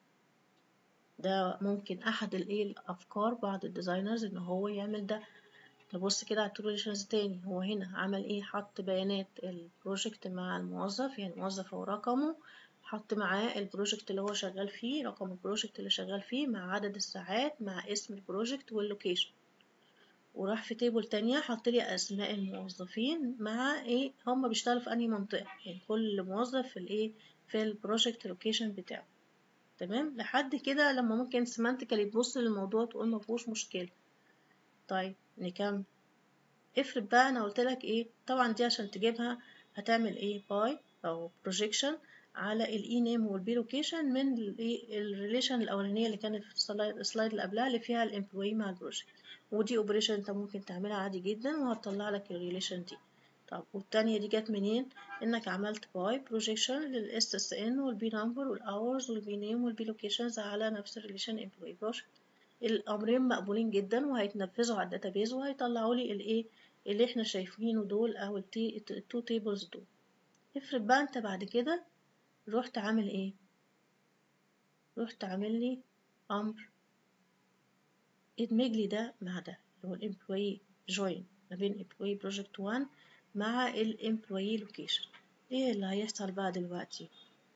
ده ممكن احد الايه الافكار بعض الديزاينرز ان هو يعمل ده نبص كده على الريليشنز تاني هو هنا عمل ايه حط بيانات البروجكت مع الموظف يعني الموظف هو رقمه حط معاه البروجكت اللي هو شغال فيه رقم البروجكت اللي شغال فيه مع عدد الساعات مع اسم البروجكت واللوكيشن وراح في تيبل تانية حط لي اسماء الموظفين مع ايه هما بيشتغلوا في انهي منطقة يعني كل موظف في الايه في البروجكت لوكيشن بتاعه تمام لحد كده لما ممكن سيمانتيكالي تبص للموضوع تقول مفيهوش مشكلة طيب نكمل افرض بقى انا قلت لك ايه طبعا دي عشان تجيبها هتعمل ايه باي او بروجيكشن على الاي نيم والبي لوكيشن من الايه الريليشن الاولانيه اللي كانت في السلايد السلايد اللي قبلها اللي فيها الامبلوي مع البروجكت ودي اوبريشن انت ممكن تعملها عادي جدا وهتطلع لك الريليشن دي طب والتانية دي جت منين انك عملت باي بروجيكشن للاس اس ان والبي نمبر والاورز والبي نيم والبي لوكيشنز على نفس الريليشن امبلوي بروجكت الامرين مقبولين جدا وهيتنفذوا على الداتابيز وهيطلعوا لي الايه اللي احنا شايفينه دول او التو تيبلز دول افرض بقى انت بعد كده رحت عامل ايه رحت عامل لي امر ادمج لي ده مع ده اللي هو الامبلوي جوين ما بين امبلوي بروجكت 1 مع الامبلوي لوكيشن ايه اللي هيحصل بقى دلوقتي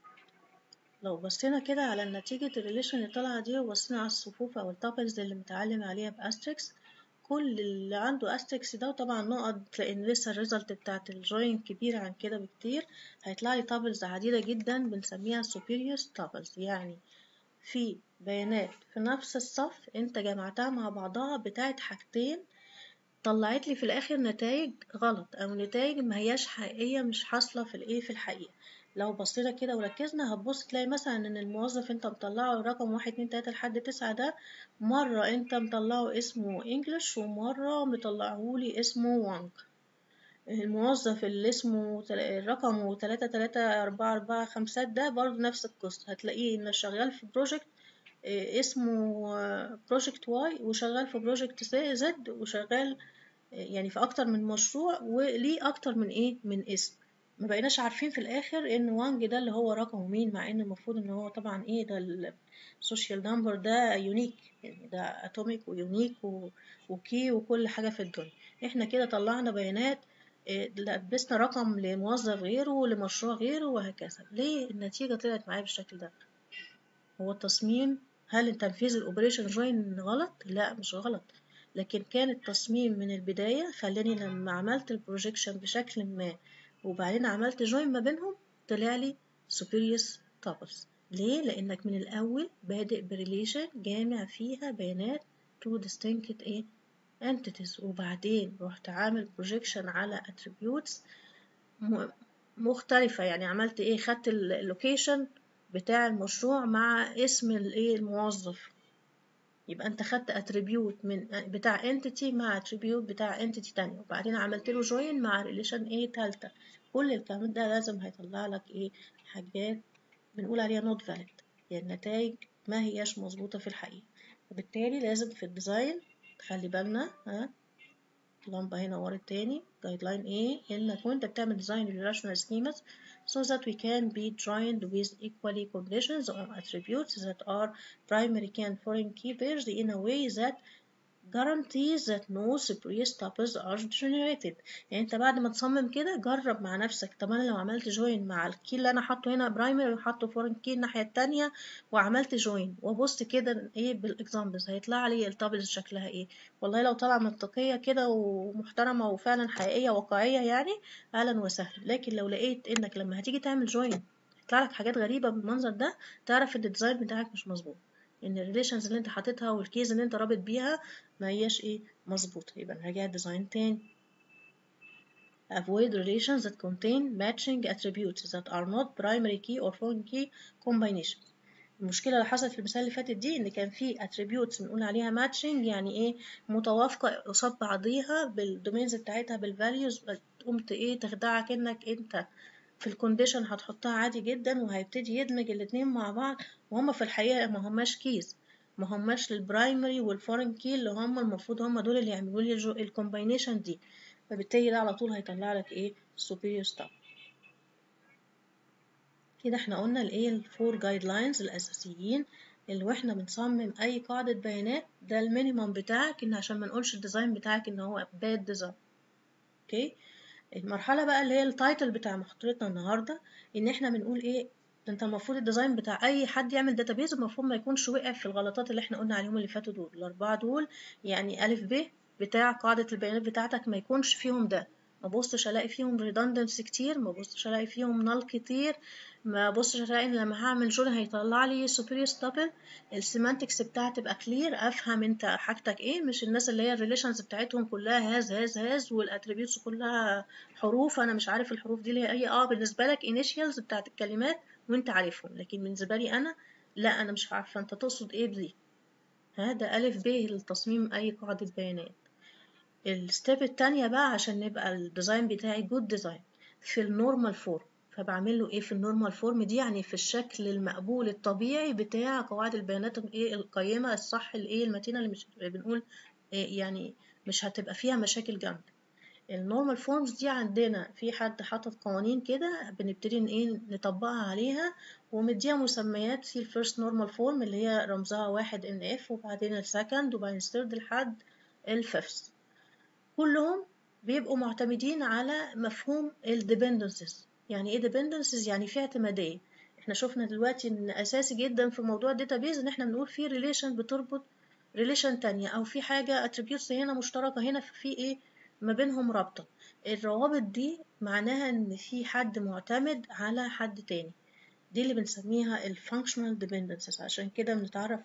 لو بصينا كده على نتيجة الريليشن اللي طالعة دي وبصينا على الصفوف أو التابلز اللي متعلم عليها بأستريكس كل اللي عنده أستريكس ده وطبعا نقط لأن لسه الريزلت بتاعت الجوين كبيرة عن كده بكتير هيطلع لي تابلز عديدة جدا بنسميها superior تابلز يعني في بيانات في نفس الصف انت جمعتها مع بعضها بتاعت حاجتين طلعت لي في الاخر نتائج غلط او نتائج ما هياش حقيقية مش حاصلة في الايه في الحقيقة لو بصينا كده وركزنا هتبص تلاقي مثلا ان الموظف انت مطلعه رقم واحد اتنين تلاتة لحد تسعة ده مرة انت مطلعه اسمه انجلش ومرة مطلعهولي اسمه وانج الموظف اللي اسمه رقمه تلاتة تلاتة أربعة أربعة خمسات ده برضه نفس القصة هتلاقيه إنه شغال في بروجكت اسمه بروجكت واي وشغال في بروجكت زد وشغال يعني في أكتر من مشروع وليه أكتر من إيه من اسم ما بقيناش عارفين في الاخر ان وانج ده اللي هو رقمه مين مع ان المفروض ان هو طبعا ايه ده السوشيال نمبر ده يونيك يعني ده اتوميك ويونيك وكي وكل حاجه في الدنيا احنا كده طلعنا بيانات لبسنا رقم لموظف غيره لمشروع غيره وهكذا ليه النتيجه طلعت معايا بالشكل ده هو التصميم هل تنفيذ الاوبريشن جوين غلط لا مش غلط لكن كان التصميم من البدايه خلاني لما عملت البروجيكشن بشكل ما وبعدين عملت جوين ما بينهم طلع لي superior tuples ليه؟ لأنك من الأول بادئ بريليشن جامع فيها بيانات two distinct ايه entities وبعدين رحت عامل projection على attributes مختلفة يعني عملت ايه خدت اللوكيشن بتاع المشروع مع اسم الايه الموظف يبقى انت خدت اتريبيوت من بتاع entity مع اتريبيوت بتاع entity تانية وبعدين عملت له join مع relation ايه تالتة كل الكلام ده لازم هيطلع لك ايه حاجات بنقول عليها not valid يعني نتائج ما هياش مظبوطة في الحقيقة وبالتالي لازم في الديزاين تخلي بالنا ها اللمبة هنا ورا تاني جايد لاين ايه انك وانت بتعمل ديزاين للراشونال سكيماز so that we can be joined with equally conditions or attributes that are primary key and foreign key pairs in a way that guarantees that no spurious tuples are generated يعني انت بعد ما تصمم كده جرب مع نفسك طب انا لو عملت جوين مع الكي اللي انا حاطه هنا برايمري وحاطه فورن كي الناحيه التانية وعملت جوين وابص كده ايه بالاكزامبلز هيطلع لي التابلز شكلها ايه والله لو طلع منطقيه كده ومحترمه وفعلا حقيقيه واقعيه يعني اهلا وسهلا لكن لو لقيت انك لما هتيجي تعمل جوين يطلع لك حاجات غريبه بالمنظر ده تعرف ان الديزاين بتاعك مش مظبوط ان الريليشنز اللي انت حاططها والكيز اللي انت رابط بيها ما هياش ايه مظبوطه يبقى نراجع الديزاين تاني avoid relations that contain matching attributes that are not primary key or foreign key combinations المشكلة اللي حصلت في المثال اللي فاتت دي إن كان في attributes بنقول عليها matching يعني إيه متوافقة قصاد بعضيها بالدومينز بتاعتها بالفاليوز قمت إيه تخدعك إنك أنت في الكونديشن هتحطها عادي جدا وهيبتدي يدمج الاتنين مع بعض وهما في الحقيقة ما هماش كيز ما هماش البرايمري والفورن كي اللي هم المفروض هم دول اللي يعملوا لي الكومباينيشن دي فبالتالي ده على طول هيطلع لك ايه superior stuff كده احنا قلنا الايه الفور جايد لاينز الاساسيين اللي واحنا بنصمم اي قاعدة بيانات ده المينيمم بتاعك ان عشان ما نقولش الديزاين بتاعك ان هو باد ديزاين اوكي المرحلة بقى اللي هي التايتل بتاع محاضرتنا النهاردة ان احنا بنقول ايه ده انت المفروض الديزاين بتاع اي حد يعمل داتابيز المفروض ما يكونش وقع في الغلطات اللي احنا قلنا عليهم اللي فاتوا دول الاربعة دول يعني الف ب بتاع قاعدة البيانات بتاعتك ما يكونش فيهم ده ما بصش الاقي فيهم redundancy كتير ما بصش الاقي فيهم null كتير ما بصش الاقي ان لما هعمل جون هيطلع لي superior tuple السيمانتكس بتاعتي تبقى كلير افهم انت حاجتك ايه مش الناس اللي هي الريليشنز بتاعتهم كلها هاز هاز هاز والاتريبيوتس كلها حروف انا مش عارف الحروف دي اللي هي ايه اه بالنسبه لك initials بتاعت الكلمات وانت عارفهم لكن بالنسبه لي انا لا انا مش عارفه انت تقصد ايه بدي هذا الف ب لتصميم اي قاعده بيانات الستيب التانية بقى عشان نبقى الديزاين بتاعي جود ديزاين في النورمال فورم فبعمل له ايه في النورمال فورم دي يعني في الشكل المقبول الطبيعي بتاع قواعد البيانات ايه القيمة الصح الايه المتينة اللي مش بنقول إيه يعني مش هتبقى فيها مشاكل جامدة النورمال فورمز دي عندنا في حد حاطط قوانين كده بنبتدي ايه نطبقها عليها ومديها مسميات في الفيرست نورمال فورم اللي هي رمزها واحد ان اف وبعدين السكند وبعدين الثيرد لحد الفيفث كلهم بيبقوا معتمدين على مفهوم الديبندنسز يعني ايه dependencies يعني في اعتمادية احنا شفنا دلوقتي ان اساسي جدا في موضوع الداتابيز ان احنا بنقول في ريليشن بتربط ريليشن تانية او في حاجة attributes هنا مشتركة هنا في ايه ما بينهم رابطة الروابط دي معناها ان في حد معتمد على حد تاني دي اللي بنسميها ال functional dependencies عشان كده بنتعرف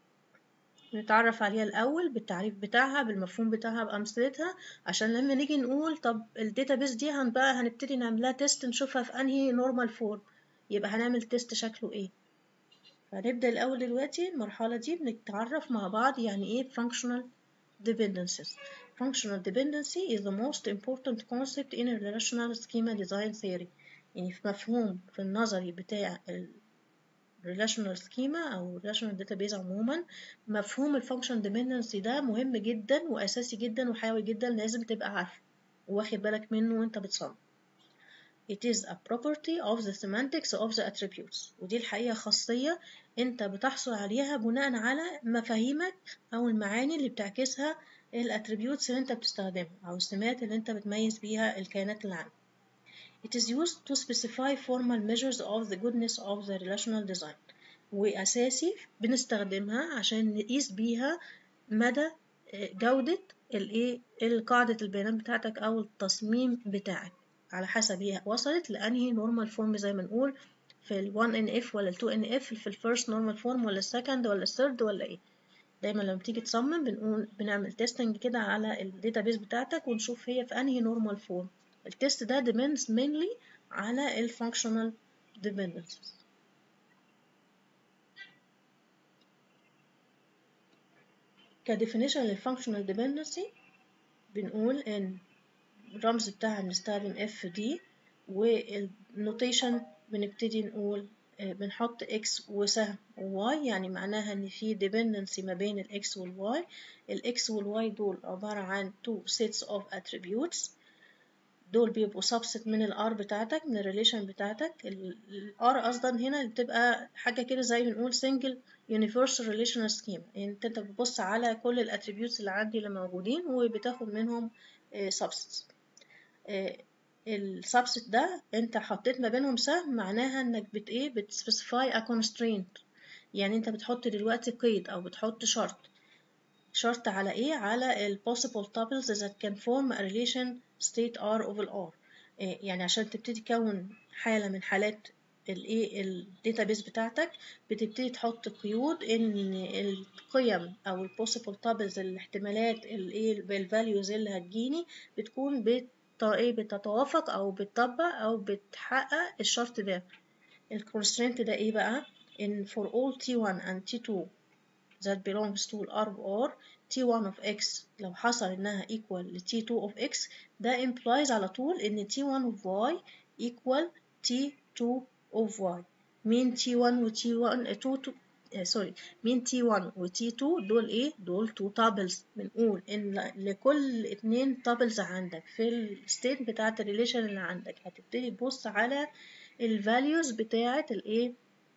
نتعرف عليها الأول بالتعريف بتاعها بالمفهوم بتاعها بأمثلتها عشان لما نيجي نقول طب الداتابيس دي هن بقى هنبتدي نعملها تيست نشوفها في أنهي نورمال فورم يبقى هنعمل تيست شكله إيه فنبدأ الأول دلوقتي المرحلة دي بنتعرف مع بعض يعني إيه functional dependencies functional dependency is the most important concept in a relational schema design theory يعني في مفهوم في النظري بتاع ال relational schema أو relational database عموما مفهوم ال function dependency ده مهم جدا وأساسي جدا وحيوي جدا لازم تبقى عارفه واخد بالك منه وانت بتصمم It is a property of the semantics of the attributes ودي الحقيقة خاصية انت بتحصل عليها بناء على مفاهيمك أو المعاني اللي بتعكسها الاتريبيوتس اللي انت بتستخدمها أو السمات اللي انت بتميز بيها الكائنات اللي عندك It is used to specify formal measures of the goodness of the relational design وأساسي بنستخدمها عشان نقيس بيها مدى جودة الإيه القاعدة البيانات بتاعتك أو التصميم بتاعك على حسب هي وصلت لأنهي نورمال فورم زي ما نقول في ال 1NF ولا ال 2NF في الفيرست نورمال فورم ولا السكند ولا الثيرد ولا إيه دايما لما تيجي تصمم بنقول بنعمل تيستنج كده على الداتابيس بتاعتك ونشوف هي في أنهي نورمال فورم التست ده depends mainly على ال functional dependencies كديفينيشن لل functional dependency بنقول إن الرمز بتاعها بنستخدم اف دي والنوتيشن بنبتدي نقول بنحط x وسهم y يعني معناها ان في dependency ما بين ال x وال y ال x وال y دول عبارة عن two sets of attributes دول بيبقوا subset من الار بتاعتك من الريليشن بتاعتك الار اصلا هنا بتبقى حاجه كده زي بنقول single universal relational scheme يعني انت بتبص على كل الاتريبيوتس اللي عندي اللي موجودين وبتاخد منهم subsets السبست ده انت حطيت ما بينهم سهم معناها انك بت ايه بتسبيسيفاي a constraint يعني انت بتحط دلوقتي قيد او بتحط شرط شرط على ايه على ال possible tuples that can form a relation state R over R إيه يعني عشان تبتدي تكون حالة من حالات الايه الداتابيس بتاعتك بتبتدي تحط قيود ان القيم او ال possible tuples الاحتمالات الايه الفاليوز اللي هتجيني بتكون بت ايه بتتوافق او بتطبق او بتحقق الشرط ده الكونسترينت ده ايه بقى in for all t1 and t2 that belongs to R or t1 of x لو حصل انها equal ل t2 of x ده implies على طول ان t1 of y equal t2 of y مين t1 و t1 2 سوري مين T1 و T2 دول ايه دول تو تابلز بنقول ان لكل اتنين تابلز عندك في الستيت بتاعه الريليشن اللي عندك هتبتدي تبص على الفاليوز بتاعه الايه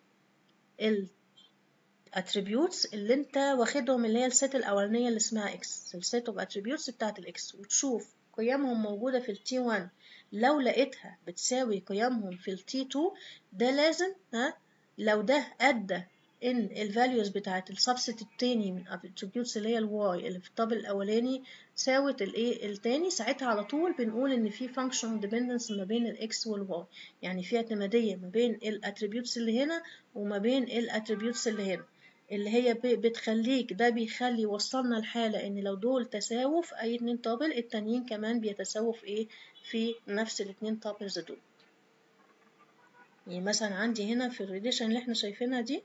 الاتريبيوتس اللي انت واخدهم اللي هي الست الاولانيه اللي اسمها x الست اوف اتريبيوتس بتاعه الاكس وتشوف قيمهم موجوده في التي 1 لو لقيتها بتساوي قيمهم في التي 2 ده لازم ها لو ده ادى ان الفاليوز بتاعت السبست التاني من الاتريبيوتس اللي هي الواي اللي في الطابل الاولاني ساوت الايه التاني ساعتها على طول بنقول ان في فانكشن ديبندنس ما بين الاكس والواي يعني في اعتماديه ما بين الاتريبيوتس اللي هنا وما بين الاتريبيوتس اللي هنا اللي هي بتخليك ده بيخلي يوصلنا لحالة ان لو دول تساووا في اي اتنين طابل التانيين كمان بيتساووا في ايه في نفس الاتنين طابلز دول يعني مثلا عندي هنا في الريليشن اللي احنا شايفينها دي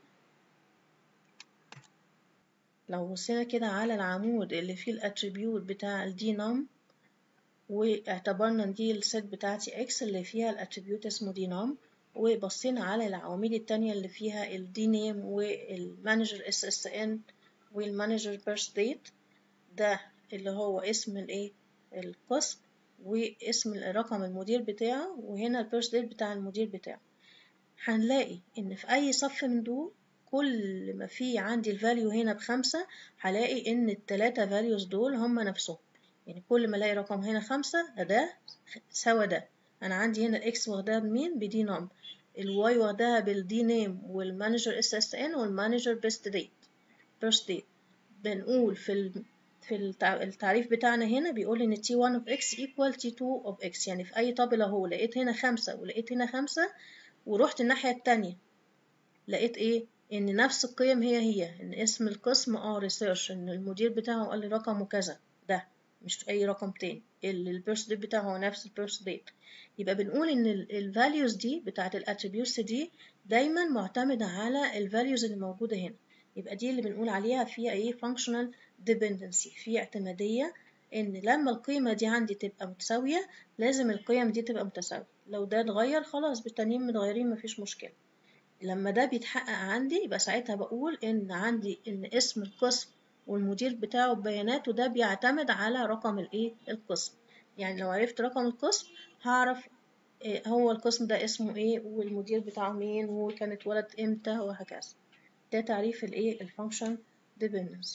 لو بصينا كده على العمود اللي فيه الاتريبيوت بتاع الدي نم واعتبرنا ان دي الست بتاعتي اكس اللي فيها الاتريبيوت اسمه دي نم وبصينا على العواميد التانية اللي فيها الدي نيم والمانجر اس اس ان والمانجر بيرث ديت ده اللي هو اسم الايه القسم واسم رقم المدير بتاعه وهنا البيرث ديت بتاع المدير بتاعه هنلاقي ان في اي صف من دول كل ما في عندي الفاليو هنا بخمسة هلاقي ان التلاتة فاليوز دول هما نفسهم يعني كل ما الاقي رقم هنا خمسة ده سوا ده انا عندي هنا الاكس واخداها بمين بدي نم الواي واخداها بالدي نيم والمانجر اس اس ان والمانجر بيست ديت بيرست ديت بنقول في ال في التعريف بتاعنا هنا بيقول ان t1 of x equal t2 of x يعني في اي طابل اهو لقيت هنا خمسة ولقيت هنا خمسة ورحت الناحية التانية لقيت ايه ان نفس القيم هي هي ان اسم القسم اه ريسيرش ان المدير بتاعه قال لي رقمه كذا ده مش اي رقم تاني البيرث ديت بتاعه هو نفس البيرث ديت يبقى بنقول ان الفاليوز دي بتاعت الاتريبيوتس دي دايما معتمدة على الفاليوز اللي موجودة هنا يبقى دي اللي بنقول عليها فيها ايه functional dependency في اعتمادية ان لما القيمة دي عندي تبقى متساوية لازم القيم دي تبقى متساوية لو ده اتغير خلاص بالتانيين متغيرين مفيش مشكلة لما ده بيتحقق عندي يبقى ساعتها بقول ان عندي ان اسم القسم والمدير بتاعه ببياناته ده بيعتمد على رقم الايه القسم يعني لو عرفت رقم القسم هعرف إيه هو القسم ده اسمه ايه والمدير بتاعه مين وكان اتولد امتى وهكذا ده تعريف الايه الفانكشن dependency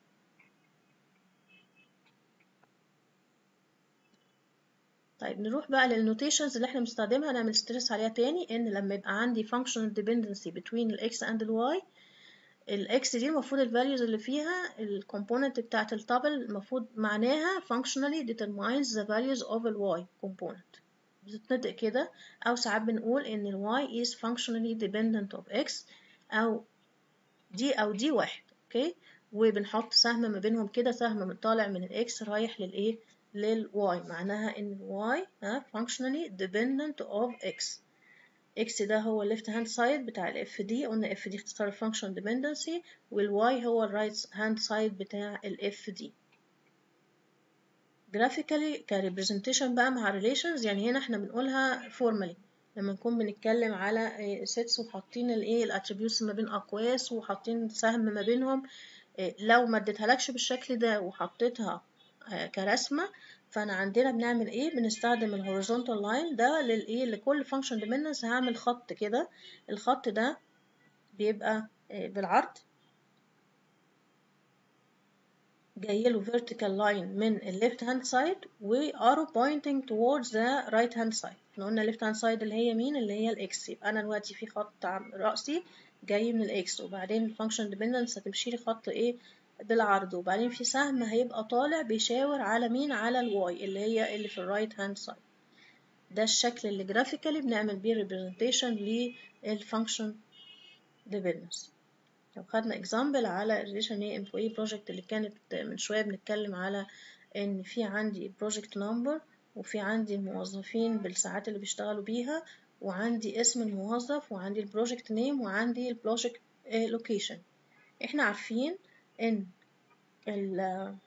طيب نروح بقى للنوتيشنز اللي احنا بنستخدمها نعمل ستريس عليها تاني ان لما يبقى عندي functional dependency between ال x and ال y ال x دي المفروض الفاليوز اللي فيها الكومبوننت بتاعت التابل المفروض معناها functionally determines the values of ال y component بتتنطق كده او ساعات بنقول ان ال y is functionally dependent of x او دي او دي واحد اوكي وبنحط سهم ما بينهم كده سهم من طالع من الاكس رايح للايه للواي معناها ان الواي ها functionally dependent of x x ده هو ال left hand side بتاع ال f دي قلنا f دي اختصار function dependency والواي هو ال right hand side بتاع ال f دي graphically كريبريزنتيشن بقى مع relations يعني هنا احنا بنقولها formally لما نكون بنتكلم على sets وحاطين الايه الاتريبيوتس ما بين اقواس وحاطين سهم ما بينهم لو ما اديتهالكش بالشكل ده وحطيتها كرسمة فانا عندنا بنعمل ايه بنستخدم الهوريزونتال لاين ده للايه لكل فانكشن ديبندنس هعمل خط كده الخط ده بيبقى بالعرض جاي له vertical line من ال left hand side و arrow pointing towards the right hand side احنا قلنا left hand side اللي هي مين اللي هي الاكس يبقى انا دلوقتي في خط رأسي جاي من الاكس وبعدين الفانكشن ديبندنس هتمشي لي خط ايه بالعرض وبعدين في سهم هيبقى طالع بيشاور على مين على الواي اللي هي اللي في الرايت هاند سايد ده الشكل اللي جرافيكالي بنعمل بيه ريبريزنتيشن للفانكشن ديبندنس لو خدنا اكزامبل على الريليشن ايه امبلوي بروجكت اللي كانت من شويه بنتكلم على ان في عندي بروجكت نمبر وفي عندي الموظفين بالساعات اللي بيشتغلوا بيها وعندي اسم الموظف وعندي البروجكت نيم وعندي البروجكت لوكيشن احنا عارفين ان ال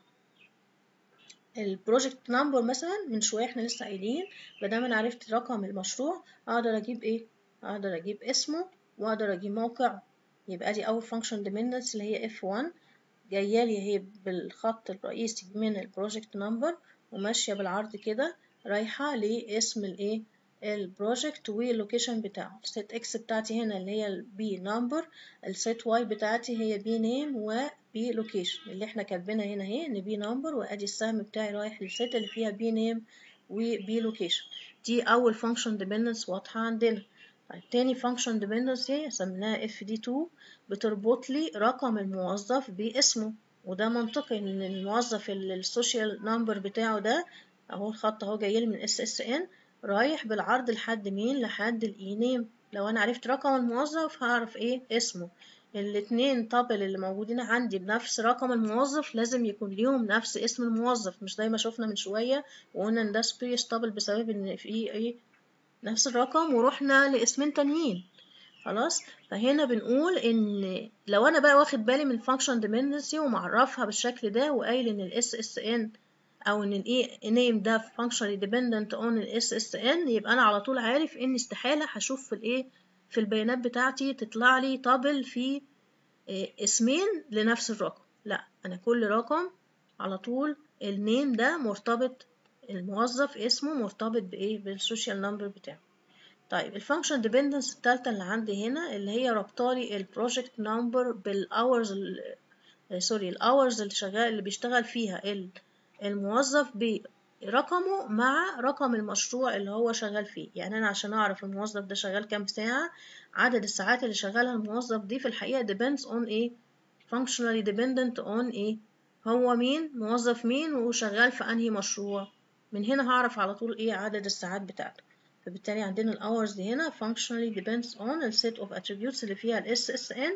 البروجكت نمبر مثلا من شويه احنا لسه قايلين مادام انا عرفت رقم المشروع اقدر اجيب ايه اقدر اجيب اسمه واقدر اجيب موقعه يبقى دي اول فانكشن ديبندنس اللي هي F1 جايه لي اهي بالخط الرئيسي من البروجكت نمبر وماشيه بالعرض كده رايحه لاسم الايه البروجكت واللوكيشن بتاعه السيت اكس بتاعتي هنا اللي هي البي نمبر السيت واي بتاعتي هي بي نيم وبي لوكيشن اللي احنا كاتبينها هنا اهي ان بي نمبر وادي السهم بتاعي رايح للسيت اللي فيها بي نيم وبي لوكيشن دي اول فانكشن ديبندنس واضحه عندنا طيب تاني فانكشن ديبندنس هي سميناها اف دي 2 بتربط لي رقم الموظف باسمه وده منطقي ان الموظف السوشيال نمبر بتاعه ده اهو الخط اهو جاي لي من اس اس ان رايح بالعرض لحد مين لحد الاي نيم لو انا عرفت رقم الموظف هعرف ايه اسمه الاتنين طابل اللي موجودين عندي بنفس رقم الموظف لازم يكون ليهم نفس اسم الموظف مش زي ما شفنا من شوية وقلنا ان ده سبيس طابل بسبب ان في ايه نفس الرقم ورحنا لاسمين تانيين خلاص فهنا بنقول ان لو انا بقى واخد بالي من function dependency ومعرفها بالشكل ده وقايل ان ال SSN او ان الايه name ده functionally dependent on ال SSN يبقى انا على طول عارف ان استحالة هشوف في الايه في البيانات بتاعتي تطلع لي طابل في اسمين لنفس الرقم لا انا كل رقم على طول النيم ده مرتبط الموظف اسمه مرتبط بايه بالسوشيال نمبر بتاعه طيب الفانكشن ديبندنس التالتة اللي عندي هنا اللي هي ربطالي البروجكت نمبر بالاورز سوري الاورز اللي شغال اللي بيشتغل فيها الموظف برقمه مع رقم المشروع اللي هو شغال فيه يعني انا عشان اعرف الموظف ده شغال كام ساعة عدد الساعات اللي شغالها الموظف دي في الحقيقة depends on ايه functionally dependent on ايه هو مين موظف مين وشغال في انهي مشروع من هنا هعرف على طول ايه عدد الساعات بتاعته فبالتالي عندنا ال hours دي هنا functionally depends on ال set of attributes اللي فيها ال SSN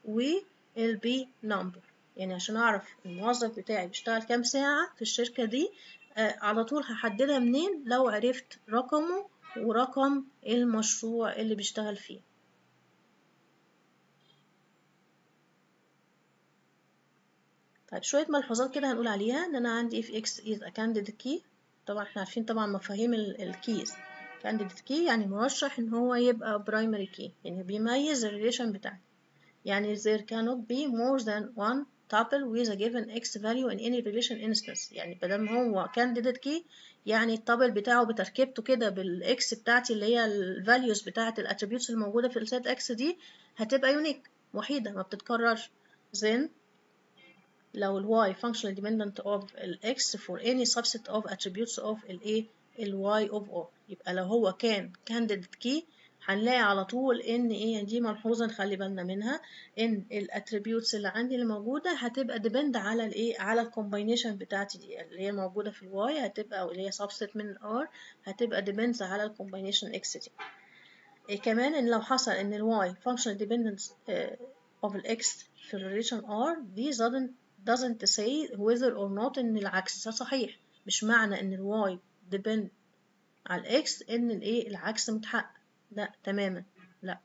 وال B number يعني عشان أعرف الموظف بتاعي بيشتغل كام ساعة في الشركة دي آه على طول هحددها منين لو عرفت رقمه ورقم المشروع اللي بيشتغل فيه طيب شوية ملحوظات كده هنقول عليها إن أنا عندي if x is a candidate key طبعا احنا عارفين طبعا مفاهيم الكيز candidate key يعني مرشح ان هو يبقى primary key يعني بيميز الريليشن بتاعتي يعني there cannot be more than one tuple with a given x value in any relation instance يعني بدل هو candidate key يعني التابل بتاعه بتركيبته كده بالاكس بتاعتي اللي هي الفاليوز بتاعت الاتريبيوتس الموجوده في السيت اكس دي هتبقى يونيك وحيده ما بتتكررش then لو ال y functional dependent of ال x for any subset of attributes of ال a ال y of o يبقى لو هو كان candidate key هنلاقي على طول ان ايه دي ملحوظه نخلي بالنا منها ان الاتريبيوتس اللي عندي اللي موجوده هتبقى ديبند على الايه على الكومباينيشن بتاعتي دي اللي هي موجوده في الواي هتبقى او اللي هي subset من الار هتبقى ديبندز على الكومباينيشن اكس دي إيه كمان ان لو حصل ان الواي functional dependence uh, of الاكس في الريليشن r دي doesn't doesn't say whether or not ان العكس ده صحيح مش معنى ان الواي depend على الاكس ان الايه العكس متحقق لا تماما لا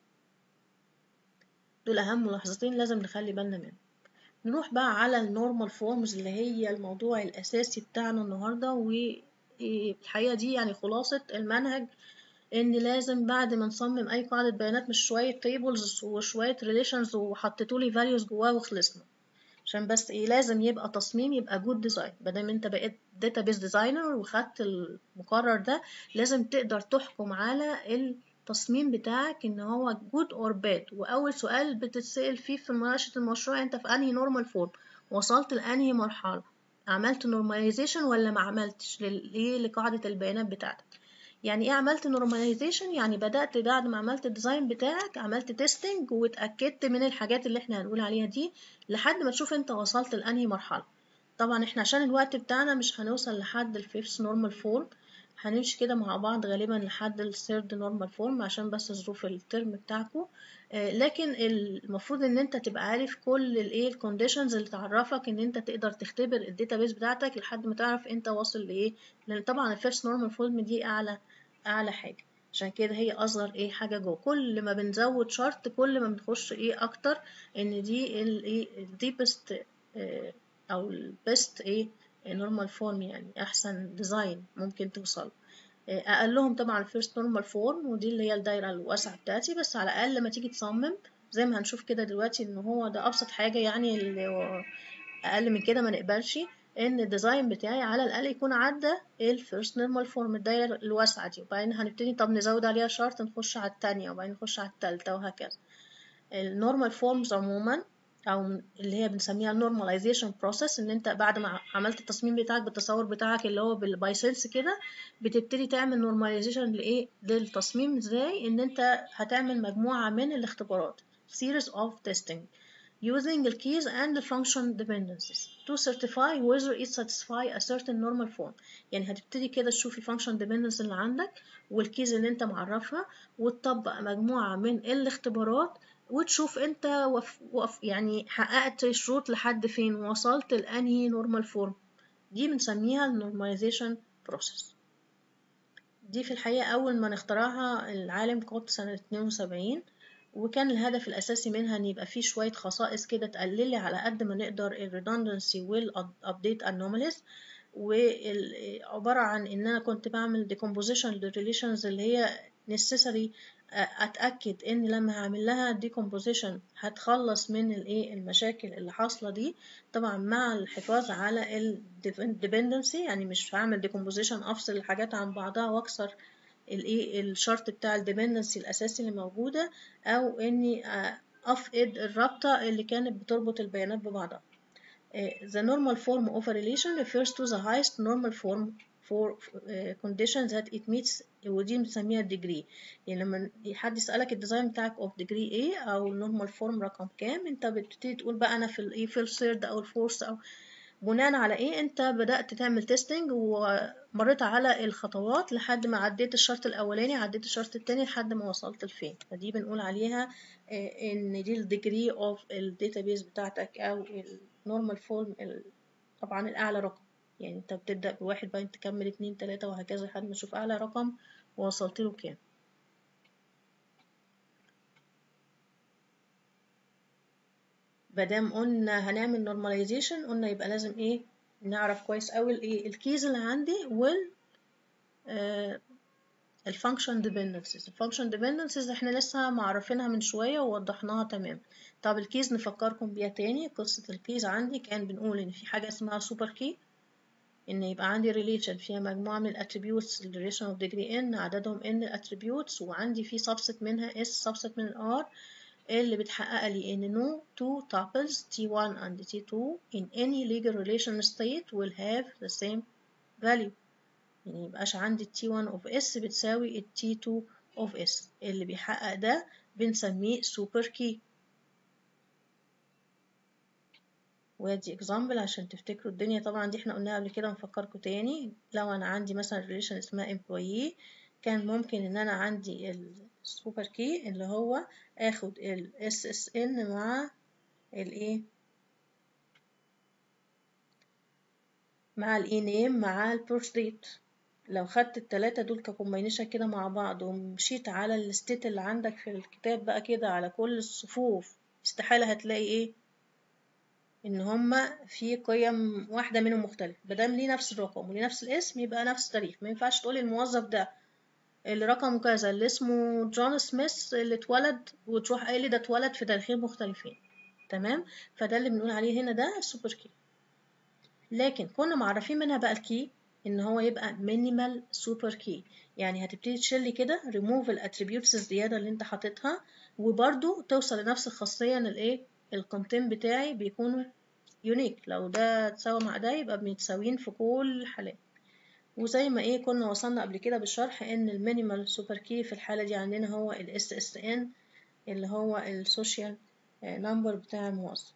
دول اهم ملاحظتين لازم نخلي بالنا منهم نروح بقى على النورمال فورمز اللي هي الموضوع الاساسي بتاعنا النهارده والحقيقه دي يعني خلاصه المنهج ان لازم بعد ما نصمم اي قاعده بيانات مش شويه تيبلز وشويه ريليشنز وحطيتولي فاليوز جواه وخلصنا عشان بس ايه لازم يبقى تصميم يبقى جود ديزاين بدل انت بقيت داتابيس ديزاينر وخدت المقرر ده لازم تقدر تحكم على التصميم بتاعك ان هو جود اور باد واول سؤال بتتسأل فيه في مناقشة المشروع انت في انهي نورمال فورم وصلت لانهي مرحلة عملت نورماليزيشن ولا ما عملتش للايه لقاعدة البيانات بتاعتك يعني ايه عملت نورماليزيشن يعني بدأت بعد ما عملت الديزاين بتاعك عملت تيستنج واتأكدت من الحاجات اللي احنا هنقول عليها دي لحد ما تشوف انت وصلت لأنهي مرحلة طبعا احنا عشان الوقت بتاعنا مش هنوصل لحد الفيفث نورمال فورم هنمشي كده مع بعض غالبا لحد الثيرد نورمال فورم عشان بس ظروف الترم بتاعكم لكن المفروض ان انت تبقى عارف كل الايه الكونديشنز اللي تعرفك ان انت تقدر تختبر الداتابيس بتاعتك لحد ما تعرف انت واصل لايه لان طبعا الفيرست نورمال فورم دي اعلى اعلى حاجه عشان كده هي اصغر ايه حاجه جوه كل ما بنزود شرط كل ما بنخش ايه اكتر ان دي الايه الديبست او البيست ايه نورمال فورم يعني احسن ديزاين ممكن توصل اقلهم طبعا الفيرست نورمال فورم ودي اللي هي الدايره الواسعه بتاعتي بس على الاقل لما تيجي تصمم زي ما هنشوف كده دلوقتي ان هو ده ابسط حاجه يعني اللي اقل من كده ما نقبلش ان الديزاين بتاعي على الاقل يكون عدى الفيرست نورمال فورم الدايره الواسعه دي وبعدين هنبتدي طب نزود عليها شرط نخش على التانية وبعدين نخش على التالتة وهكذا النورمال فورمز عموما او اللي هي بنسميها النورماليزيشن بروسيس ان انت بعد ما عملت التصميم بتاعك بالتصور بتاعك اللي هو بالبايسنس كده بتبتدي تعمل نورماليزيشن لايه للتصميم ازاي ان انت هتعمل مجموعه من الاختبارات series of testing using the keys and the function dependencies to certify whether it satisfy a certain normal form يعني هتبتدي كده تشوف الفانكشن dependency اللي عندك والكيز اللي انت معرفها وتطبق مجموعة من الاختبارات وتشوف انت وف وف يعني حققت شروط لحد فين وصلت لانهي نورمال فورم دي بنسميها النورماليزيشن بروسيس دي في الحقيقة أول ما نخترعها العالم كوت سنة 72 وكان الهدف الأساسي منها إن يبقى فيه شوية خصائص كده تقللي على قد ما نقدر ال redundancy وال update anomalies وعبارة عن إن أنا كنت بعمل decomposition للريليشنز اللي هي necessary أتأكد إن لما هعمل لها decomposition هتخلص من الإيه المشاكل اللي حاصلة دي طبعا مع الحفاظ على ال dependency يعني مش هعمل decomposition أفصل الحاجات عن بعضها وأكسر الايه الشرط بتاع الديبندنسي الاساسي اللي موجوده او اني افقد الرابطه اللي كانت بتربط البيانات ببعضها the normal form of a relation refers to the highest normal form for conditions that it meets ودي بنسميها degree يعني لما حد يسألك الديزاين بتاعك of degree ايه او normal form رقم كام انت بتبتدي تقول بقى انا في الايه في الثيرد او الفورث او بناء على ايه انت بدأت تعمل تيستنج ومريت على الخطوات لحد ما عديت الشرط الاولاني عديت الشرط التاني لحد ما وصلت لفين فدي بنقول عليها ان دي الديجري اوف الداتابيس بتاعتك او النورمال فورم طبعا الاعلى رقم يعني انت بتبدأ بواحد بعدين تكمل اتنين تلاتة وهكذا لحد ما تشوف اعلى رقم ووصلت له كام مادام قلنا هنعمل نورماليزيشن قلنا يبقى لازم ايه نعرف كويس قوي الايه الكيز اللي عندي وال آه الفانكشن ديبندنسز الفانكشن ديبندنسز احنا لسه معرفينها من شويه ووضحناها تمام طب الكيز نفكركم بيها تاني قصه الكيز عندي كان بنقول ان في حاجه اسمها سوبر كي ان يبقى عندي ريليشن فيها مجموعه من الاتريبيوتس الريليشن اوف ديجري ان عددهم ان الاتريبيوتس وعندي في سبست منها اس سبست من ار اللي بتحقق لي ان no two tuples t1 and t2 in any legal relation state will have the same value يعني ميبقاش عندي t1 of s بتساوي ال t2 of s اللي بيحقق ده بنسميه super key وادي example عشان تفتكروا الدنيا طبعا دي احنا قلناها قبل كده نفكركم تاني لو انا عندي مثلا relation اسمها employee كان ممكن ان انا عندي السوبر كي اللي هو اخد ال SSN مع الايه مع الاي نيم مع البيرث ديت لو خدت التلاتة دول ككومبينيشن كده مع بعض ومشيت على الستيت اللي عندك في الكتاب بقى كده على كل الصفوف استحالة هتلاقي ايه ان هما في قيم واحدة منهم مختلفة مادام ليه نفس الرقم وليه نفس الاسم يبقى نفس التاريخ ما ينفعش تقولي الموظف ده اللي رقمه كذا اللي اسمه جون سميث اللي اتولد وتروح قايل ده اتولد في تاريخين مختلفين تمام فده اللي بنقول عليه هنا ده سوبر كي لكن كنا معرفين منها بقى الكي ان هو يبقى مينيمال سوبر كي يعني هتبتدي تشيل كده ريموف الاتريبيوتس الزياده اللي انت حاططها وبرده توصل لنفس الخاصيه ان الايه الكونتين بتاعي بيكونوا يونيك لو ده اتساوى مع ده يبقى متساويين في كل الحالات وزي ما ايه كنا وصلنا قبل كده بالشرح ان المينيمال سوبر كي في الحالة دي عندنا هو ال SSN اللي هو السوشيال نمبر بتاع الموظف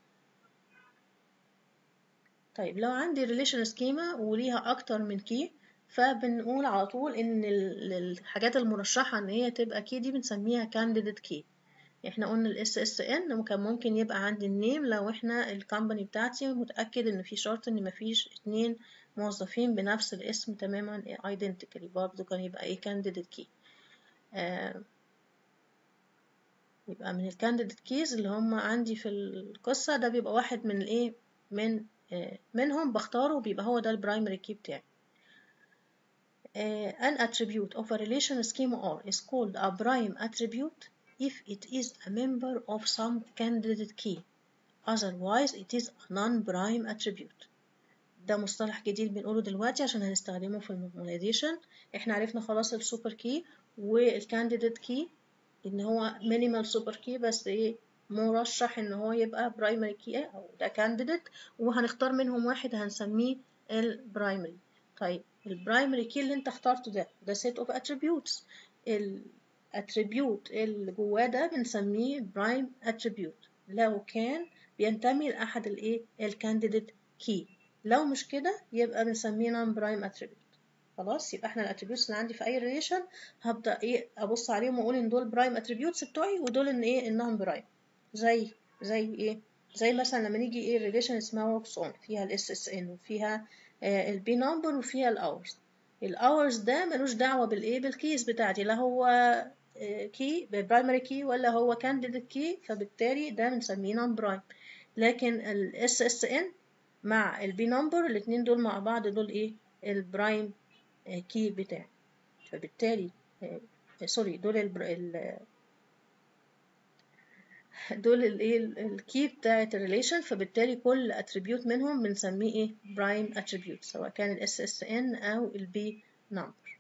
طيب لو عندي ريليشن سكيما وليها اكتر من كي فبنقول على طول ان الحاجات المرشحة ان هي تبقى كي دي بنسميها كانديديت كي احنا قلنا ال SSN كان ممكن يبقى عندي النيم لو احنا الكامباني بتاعتي متأكد ان في شرط ان مفيش اتنين موظفين بنفس الاسم تماما identically برضه كان يبقى ايه candidate key آه يبقى من الكانديديت كيز اللي هم عندي في القصة ده بيبقى واحد من الايه من آه منهم بختاره بيبقى هو ده البرايمري كي بتاعي آه an attribute of a relation schema R is called a prime attribute if it is a member of some candidate key otherwise it is a non-prime attribute ده مصطلح جديد بنقوله دلوقتي عشان هنستخدمه في المورماليزيشن احنا عرفنا خلاص السوبر كي والكانديديت كي ان هو مينيمال سوبر كي بس ايه مرشح ان هو يبقى برايمري كي او ده كانديديت وهنختار منهم واحد هنسميه البرايمري طيب البرايمري كي اللي انت اخترته ده ده set of attributes الاتريبيوت اللي جواه ده بنسميه برايم اتريبيوت لو كان بينتمي لاحد الايه الكانديديت كي لو مش كده يبقى بنسميه نون برايم اتريبيوت خلاص يبقى احنا الاتريبيوتس اللي عندي في اي ريليشن هبدا ايه ابص عليهم واقول ان دول برايم اتريبيوتس بتوعي ودول ان ايه النون برايم زي زي ايه زي مثلا لما نيجي ايه ريليشن اسمها وركس اون فيها الاس اس ان وفيها آه البي نمبر وفيها الاورز الاورز ده ملوش دعوه بالايه بالكيز بتاعتي لا هو كي برايمري كي ولا هو كانديديت كي فبالتالي ده بنسميه نون برايم لكن الاس اس ان مع البي نمبر الاتنين دول مع بعض دول ايه البرايم كي بتاعي فبالتالي سوري دول ال دول الايه الكي بتاعت الريليشن فبالتالي كل اتريبيوت منهم بنسميه ايه برايم اتريبيوت سواء كان الاس اس ان او البي نمبر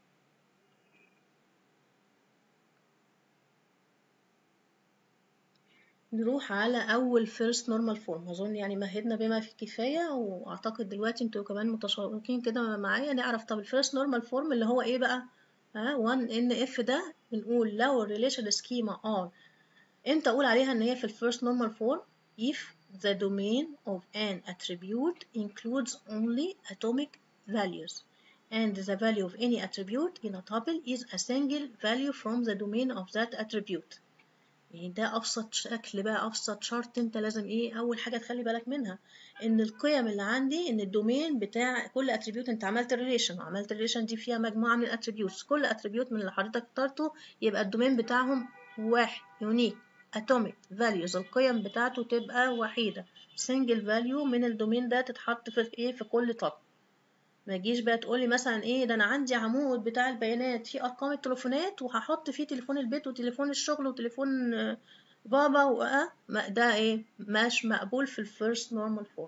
نروح على أول first normal form أظن يعني مهدنا بما فيه الكفاية وأعتقد دلوقتي انتوا كمان متشوقين كده معايا نعرف طب الفيرست نورمال فورم اللي هو إيه بقى؟ ها 1 ان اف ده بنقول لو الريليشن سكيما ار امتى أقول عليها إن هي في الفيرست نورمال فورم if the domain of an attribute includes only atomic values and the value of any attribute in a tuple is a single value from the domain of that attribute يعني ده ابسط شكل بقى ابسط شرط انت لازم ايه اول حاجه تخلي بالك منها ان القيم اللي عندي ان الدومين بتاع كل اتريبيوت انت عملت ريليشن وعملت الريليشن دي فيها مجموعه من الاتريبيوتس كل اتريبيوت من اللي حضرتك اخترته يبقى الدومين بتاعهم واحد يونيك اتوميك فاليوز القيم بتاعته تبقى وحيده سنجل فاليو من الدومين ده تتحط في ايه في كل طب ما تجيش بقى تقولي مثلا ايه ده انا عندي عمود بتاع البيانات فيه ارقام التليفونات وهحط فيه تليفون البيت وتليفون الشغل وتليفون بابا وأه ده ايه مش مقبول في الفيرست نورمال فورم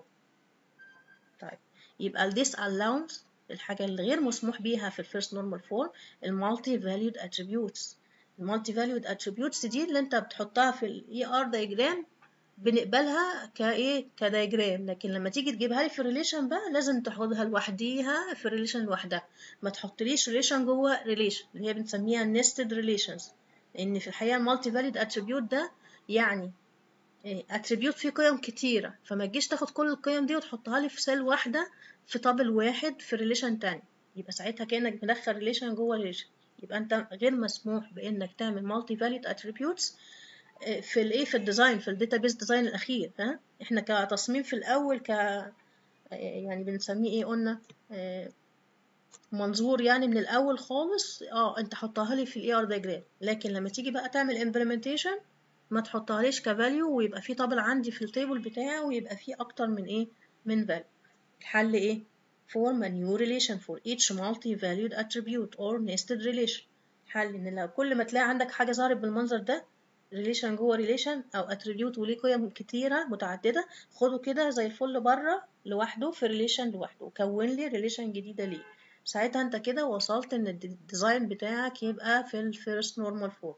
طيب يبقى ال disallowance الحاجة اللي غير مسموح بيها في الفيرست نورمال فورم المالتي فاليود اتريبيوتس المالتي فاليود اتريبيوتس دي اللي انت بتحطها في الاي ار دايجرام بنقبلها كايه كدايجرام لكن لما تيجي تجيبها لي في الريليشن بقى لازم تاخدها لوحديها في الريليشن لوحدها ما تحطليش ريليشن جوه ريليشن اللي هي بنسميها nested ريليشنز لان في الحقيقه المالتي فاليد اتريبيوت ده يعني اتريبيوت فيه قيم كتيره فما تجيش تاخد كل القيم دي وتحطها لي في سيل واحده في طابل واحد في ريليشن تاني يبقى ساعتها كانك مدخل ريليشن جوه ريليشن يبقى انت غير مسموح بانك تعمل مالتي فاليد اتريبيوتس في الايه في الديزاين في الداتابيس ديزاين الاخير ها احنا كتصميم في الاول ك يعني بنسميه ايه قلنا منظور يعني من الاول خالص اه انت حطها لي في الاي ار دايجرام لكن لما تيجي بقى تعمل امبلمنتيشن ما تحطهاليش كفاليو ويبقى في طابل عندي في التيبل بتاعي ويبقى في اكتر من ايه من فاليو الحل ايه form a new relation for each multi-valued attribute or nested relation الحل ان لو كل ما تلاقي عندك حاجه ظهرت بالمنظر ده ريليشن جوه ريليشن او اتريبيوت وليه قيم كتيره متعدده خده كده زي الفل بره لوحده في ريليشن لوحده وكون لي ريليشن جديده ليه ساعتها انت كده وصلت ان الديزاين بتاعك يبقى في الفيرست نورمال فورم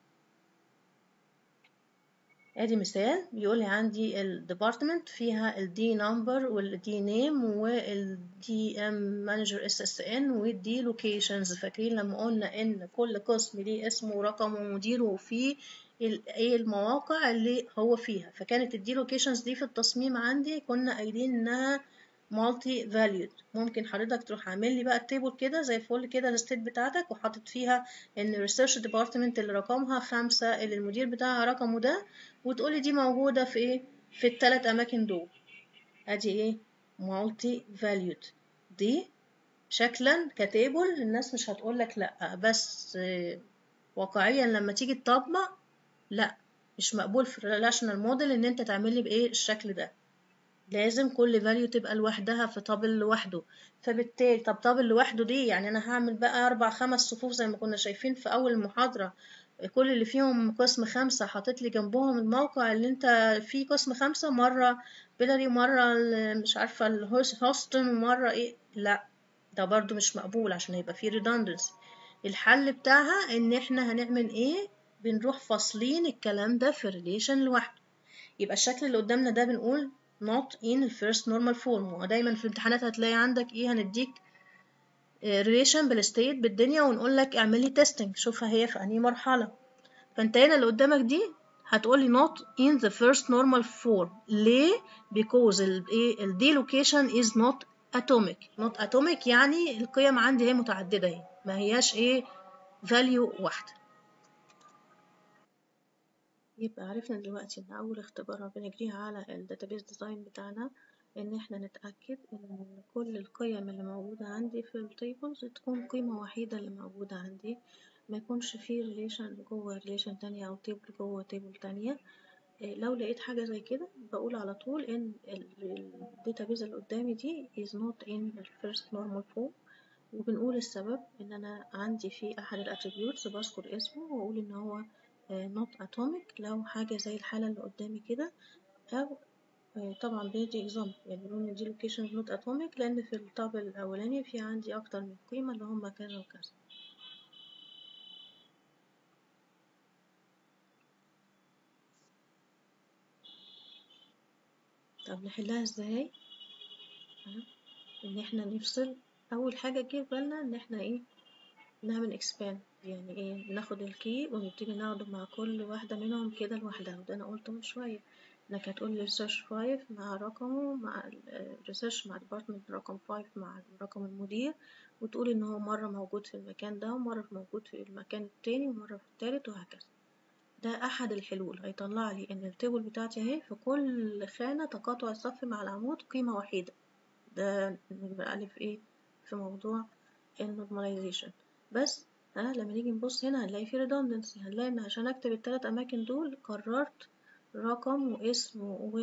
ادي مثال بيقول لي عندي الديبارتمنت فيها الدي نمبر والدي نيم والدي ام مانجر اس اس ان والدي لوكيشنز فاكرين لما قلنا ان كل قسم ليه اسمه ورقم ومدير وفيه ايه المواقع اللي هو فيها فكانت الدي لوكيشنز دي في التصميم عندي كنا قايلين انها مالتي فاليود ممكن حضرتك تروح عامل لي بقى التيبل كده زي الفل كده الستيت بتاعتك وحاطط فيها ان الريسيرش ديبارتمنت اللي رقمها خمسة اللي المدير بتاعها رقمه ده وتقولي دي موجودة في ايه في التلات اماكن دول ادي ايه مالتي فاليود دي شكلا كتيبل الناس مش هتقولك لا بس واقعيا لما تيجي تطبق لا مش مقبول في الريلاشنال موديل ان انت تعمل لي بايه الشكل ده لازم كل فاليو تبقى لوحدها في طابل لوحده فبالتالي طب طابل لوحده دي يعني انا هعمل بقى اربع خمس صفوف زي ما كنا شايفين في اول المحاضرة كل اللي فيهم قسم خمسة حاطط لي جنبهم الموقع اللي انت فيه قسم خمسة مرة بيلاري مرة مش عارفة الهوستن ومرة ايه لا ده برضو مش مقبول عشان يبقى فيه redundancy الحل بتاعها ان احنا هنعمل ايه بنروح فاصلين الكلام ده في ريليشن لوحده يبقى الشكل اللي قدامنا ده بنقول not in the first normal form ودايما في الامتحانات هتلاقي عندك ايه هنديك ريليشن بالستيت بالدنيا ونقول لك اعمل لي تيستنج شوفها هي في انهي مرحله فانت هنا اللي قدامك دي هتقولي not in the first normal form ليه because ال ايه ال delocation is not atomic not atomic يعني القيم عندي هي متعدده اهي ما هياش ايه value واحده يبقى عرفنا دلوقتي ان اول اختبار بنجريه على الداتابيس ديزاين بتاعنا ان احنا نتأكد ان كل القيم اللي موجودة عندي في التيبلز تكون قيمة وحيدة اللي موجودة عندي ما يكونش فيه ريليشن جوه ريليشن تانية او تيبل جوه تيبل تانية لو لقيت حاجة زي كده بقول على طول ان الداتابيز اللي قدامي دي is not in the first normal form وبنقول السبب ان انا عندي في احد الاتريبيوتس بذكر اسمه واقول ان هو not atomic لو حاجة زي الحالة اللي قدامي كده أو طبعا بندي example يعني بنقول إن دي location not atomic لأن في الطابل الأولاني في عندي أكتر من قيمة اللي هما كذا وكذا طب نحلها ازاي ان احنا نفصل اول حاجة جه في بالنا ان احنا ايه نعمل expand يعني ايه ناخد الكي ونبتدي ناخده مع كل واحدة منهم كده لوحدها وده انا قلته من شوية انك هتقول لي ريسيرش فايف مع رقمه مع الريسيرش مع ديبارتمنت رقم فايف مع رقم المدير وتقول ان هو مرة موجود في المكان ده ومرة موجود في المكان التاني ومرة في التالت وهكذا ده احد الحلول هيطلع لي ان التيبل بتاعتي اهي في كل خانة تقاطع الصف مع العمود قيمة وحيدة ده نبقى ألف ايه في موضوع النورماليزيشن بس ها لما نيجي نبص هنا هنلاقي في redundancy هنلاقي ان عشان اكتب التلات اماكن دول قررت رقم واسم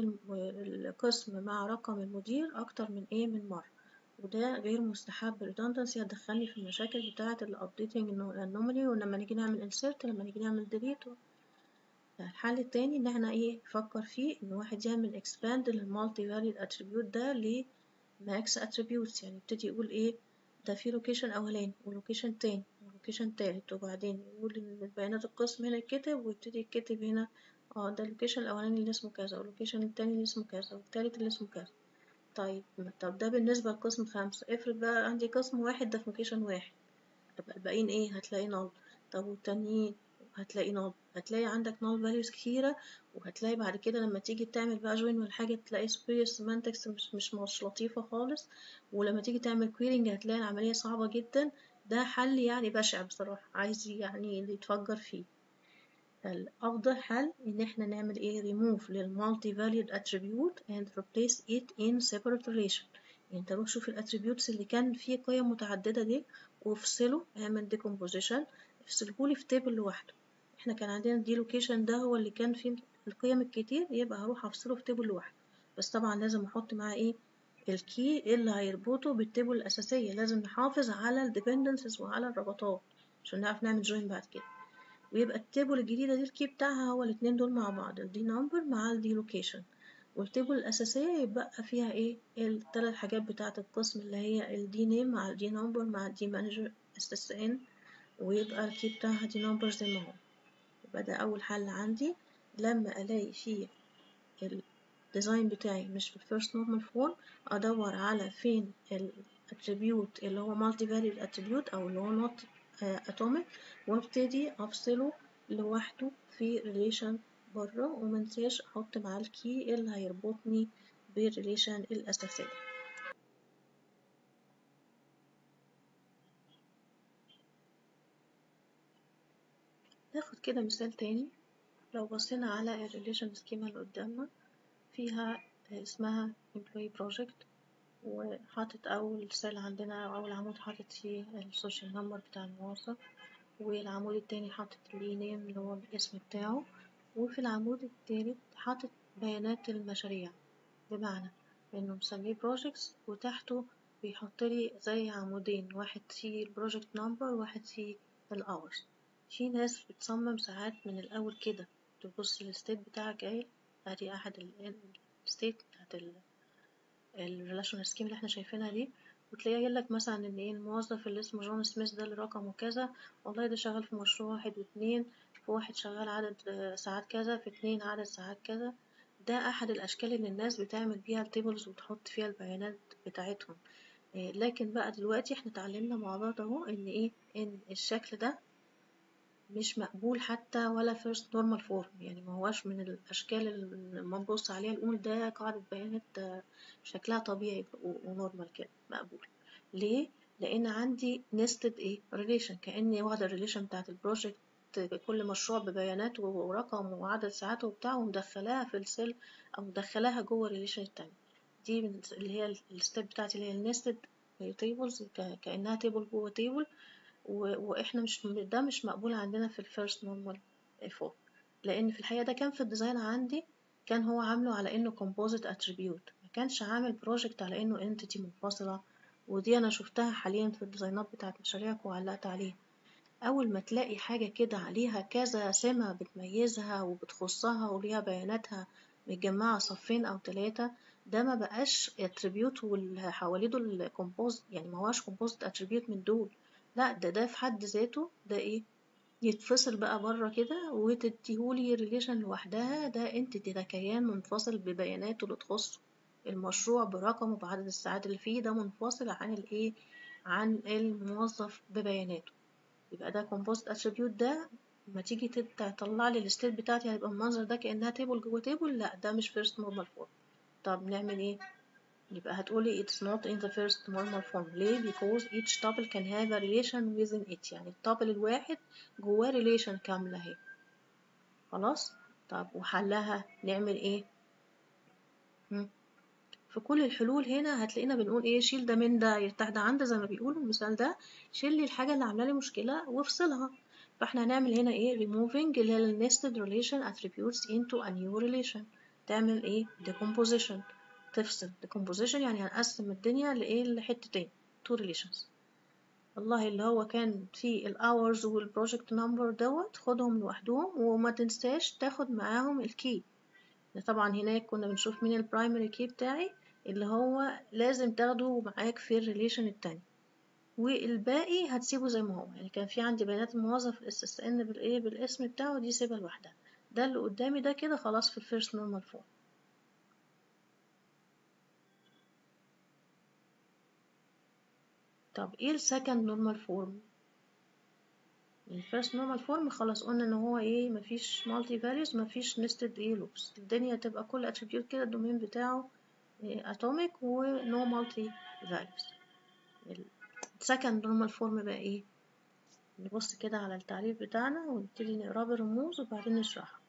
والقسم مع رقم المدير اكتر من ايه من مرة وده غير مستحب redundancy هتدخلني في المشاكل بتاعة ال updating anomaly ولما نيجي نعمل insert لما نيجي نعمل delete الحل التاني ان احنا ايه نفكر فيه ان واحد يعمل expand للمالتي valued attribute ده ل max attributes يعني يبتدي يقول ايه ده في لوكيشن اولاني ولوكيشن تاني ولوكيشن تالت وبعدين يقول ان بيانات القسم هنا يتكتب ويبتدي يتكتب هنا اه ده اللوكيشن الاولاني اللي اسمه كذا واللوكيشن التاني اللي اسمه كذا والتالت اللي اسمه كذا طيب طب ده بالنسبة لقسم خمسة افرض بقى عندي قسم واحد ده في لوكيشن واحد يبقى الباقيين ايه هتلاقي نال طب والتانيين هتلاقي نال هتلاقي عندك نال فاليوز كتيرة وهتلاقي بعد كده لما تيجي تعمل بقى جوين والحاجة تلاقي superior semantics مش مش مش لطيفة خالص ولما تيجي تعمل كويرنج هتلاقي العملية صعبة جدا ده حل يعني بشع بصراحة عايز يعني اللي يتفجر فيه الأفضل حل إن احنا نعمل ايه remove للمالتي valued attribute and replace it in separate relation يعني انت روح شوف الاتريبيوتس اللي كان فيه قيم متعددة دي وافصله اعمل decomposition افصلهولي في تيبل لوحده احنا كان عندنا دي لوكيشن ده هو اللي كان فيه القيم الكتير يبقى هروح افصله في تيبل لوحده بس طبعا لازم احط معاه ايه الكي اللي هيربطه بالتيبل الأساسية لازم نحافظ على الديبندنسز وعلى الربطات عشان نعرف نعمل جوين بعد كده ويبقى التيبل الجديدة دي الكي بتاعها هو الاتنين دول مع بعض الدي نمبر مع الدي لوكيشن والتيبل الأساسية يبقى فيها ايه التلات حاجات بتاعة القسم اللي هي الدي نيم مع الدي نمبر مع الدي مانجر اس اس ان ويبقى الكي بتاعها دي نمبر زي ما هو يبقى ده أول حل عندي لما ألاقي فيه الديزاين بتاعي مش في الفيرست نورمال فورم أدور على فين الاتريبيوت اللي هو مالتي فاليود اتريبيوت أو اللي هو نوت اتوميك وابتدي أفصله لوحده في ريليشن بره ومنساش أحط معاه الكي اللي هيربطني بالريليشن الأساسية ناخد كده مثال تاني لو بصينا على الريليشن سكيما اللي قدامنا فيها اسمها employee project وحاطط أول سيل عندنا أو أول عمود حاطط فيه السوشيال نمبر بتاع الموظف والعمود التاني حاطط ليه نيم اللي هو الاسم بتاعه وفي العمود التالت حاطط بيانات المشاريع بمعنى إنه مسميه projects وتحته بيحط لي زي عمودين واحد فيه البروجكت نمبر وواحد فيه الأورز في ناس بتصمم ساعات من الأول كده تبص للستيت بتاعك ايه ادي أحد الستيت بتاعت الريلاشنال سكيم اللي احنا شايفينها دي وتلاقيه قايل لك مثلا ان ايه الموظف اللي اسمه جون سميث ده اللي رقمه كذا والله ده شغال في مشروع واحد واتنين في واحد شغال عدد ساعات كذا في اتنين عدد ساعات كذا ده أحد الأشكال اللي الناس بتعمل بيها التيبلز وتحط فيها البيانات بتاعتهم إيه لكن بقى دلوقتي احنا اتعلمنا مع بعض اهو ان ايه ان الشكل ده مش مقبول حتى ولا فيرست نورمال فورم يعني ما هوش من الاشكال اللي ما نبص عليها نقول ده قاعدة بيانات شكلها طبيعي ونورمال كده مقبول ليه لان عندي نستد ايه ريليشن كاني واخده الريليشن بتاعت البروجكت كل مشروع ببيانات ورقم وعدد ساعات وبتاع ومدخلاها في السيل او مدخلاها جوه الريليشن التاني دي اللي هي الستيب بتاعتي اللي هي النستد تيبلز كانها تيبل جوه تيبل واحنا مش ده مش مقبول عندنا في الفيرست نورمال فورم لان في الحقيقه ده كان في الديزاين عندي كان هو عامله على انه composite attribute ما كانش عامل بروجكت على انه entity منفصله ودي انا شفتها حاليا في الديزاينات بتاعت مشاريعك وعلقت عليها اول ما تلاقي حاجه كده عليها كذا سمه بتميزها وبتخصها وليها بياناتها متجمعه صفين او ثلاثه ده ما بقاش اتريبيوت واللي حواليه دول كومبوز يعني ما هوش كومبوزت اتريبيوت من دول لا ده ده في حد ذاته ده ايه يتفصل بقى بره كده وتديهولي ريليشن لوحدها ده انتيتي ده كيان منفصل ببياناته اللي تخص المشروع برقمه بعدد الساعات اللي فيه ده منفصل عن الايه عن الموظف ببياناته يبقى ده composed attribute ده لما تيجي تطلع لي الستيت بتاعتي هيبقى المنظر ده كأنها تيبل جوه تيبل لا ده مش first normal form طب نعمل ايه يبقى هتقولي it's not in the first normal form ليه because each tuple can have a relation within it يعني التابل الواحد جواه relation كاملة اهي خلاص طب وحلها نعمل ايه مم. في كل الحلول هنا هتلاقينا بنقول ايه شيل ده من ده يرتاح ده عند زي ما بيقولوا المثال ده شيل لي الحاجة اللي عاملة لي مشكلة وافصلها فاحنا هنعمل هنا ايه removing اللي هي ال nested relation attributes into a new relation تعمل ايه decomposition تفصل decomposition يعني هنقسم الدنيا لايه لحتتين two relations والله اللي هو كان في الاورز والبروجكت نمبر دوت خدهم لوحدهم وما تنساش تاخد معاهم الكي طبعا هناك كنا بنشوف مين البرايمري كي بتاعي اللي هو لازم تاخده معاك في الريليشن التاني والباقي هتسيبه زي ما هو يعني كان في عندي بيانات الموظف الاس اس ان بالايه بالاسم بتاعه دي سيبها لوحدها ده اللي قدامي ده كده خلاص في الفيرست نورمال فورم طب ايه السكند نورمال فورم الفيرست نورمال فورم خلاص قلنا ان هو ايه مفيش مالتي فاليوز مفيش نستد ايه لوبس الدنيا تبقى كل اتريبيوت كده الدومين بتاعه اتوميك ونو مالتي فاليوز السكند نورمال فورم بقى ايه نبص كده على التعريف بتاعنا ونبتدي نقراه بالرموز وبعدين نشرحه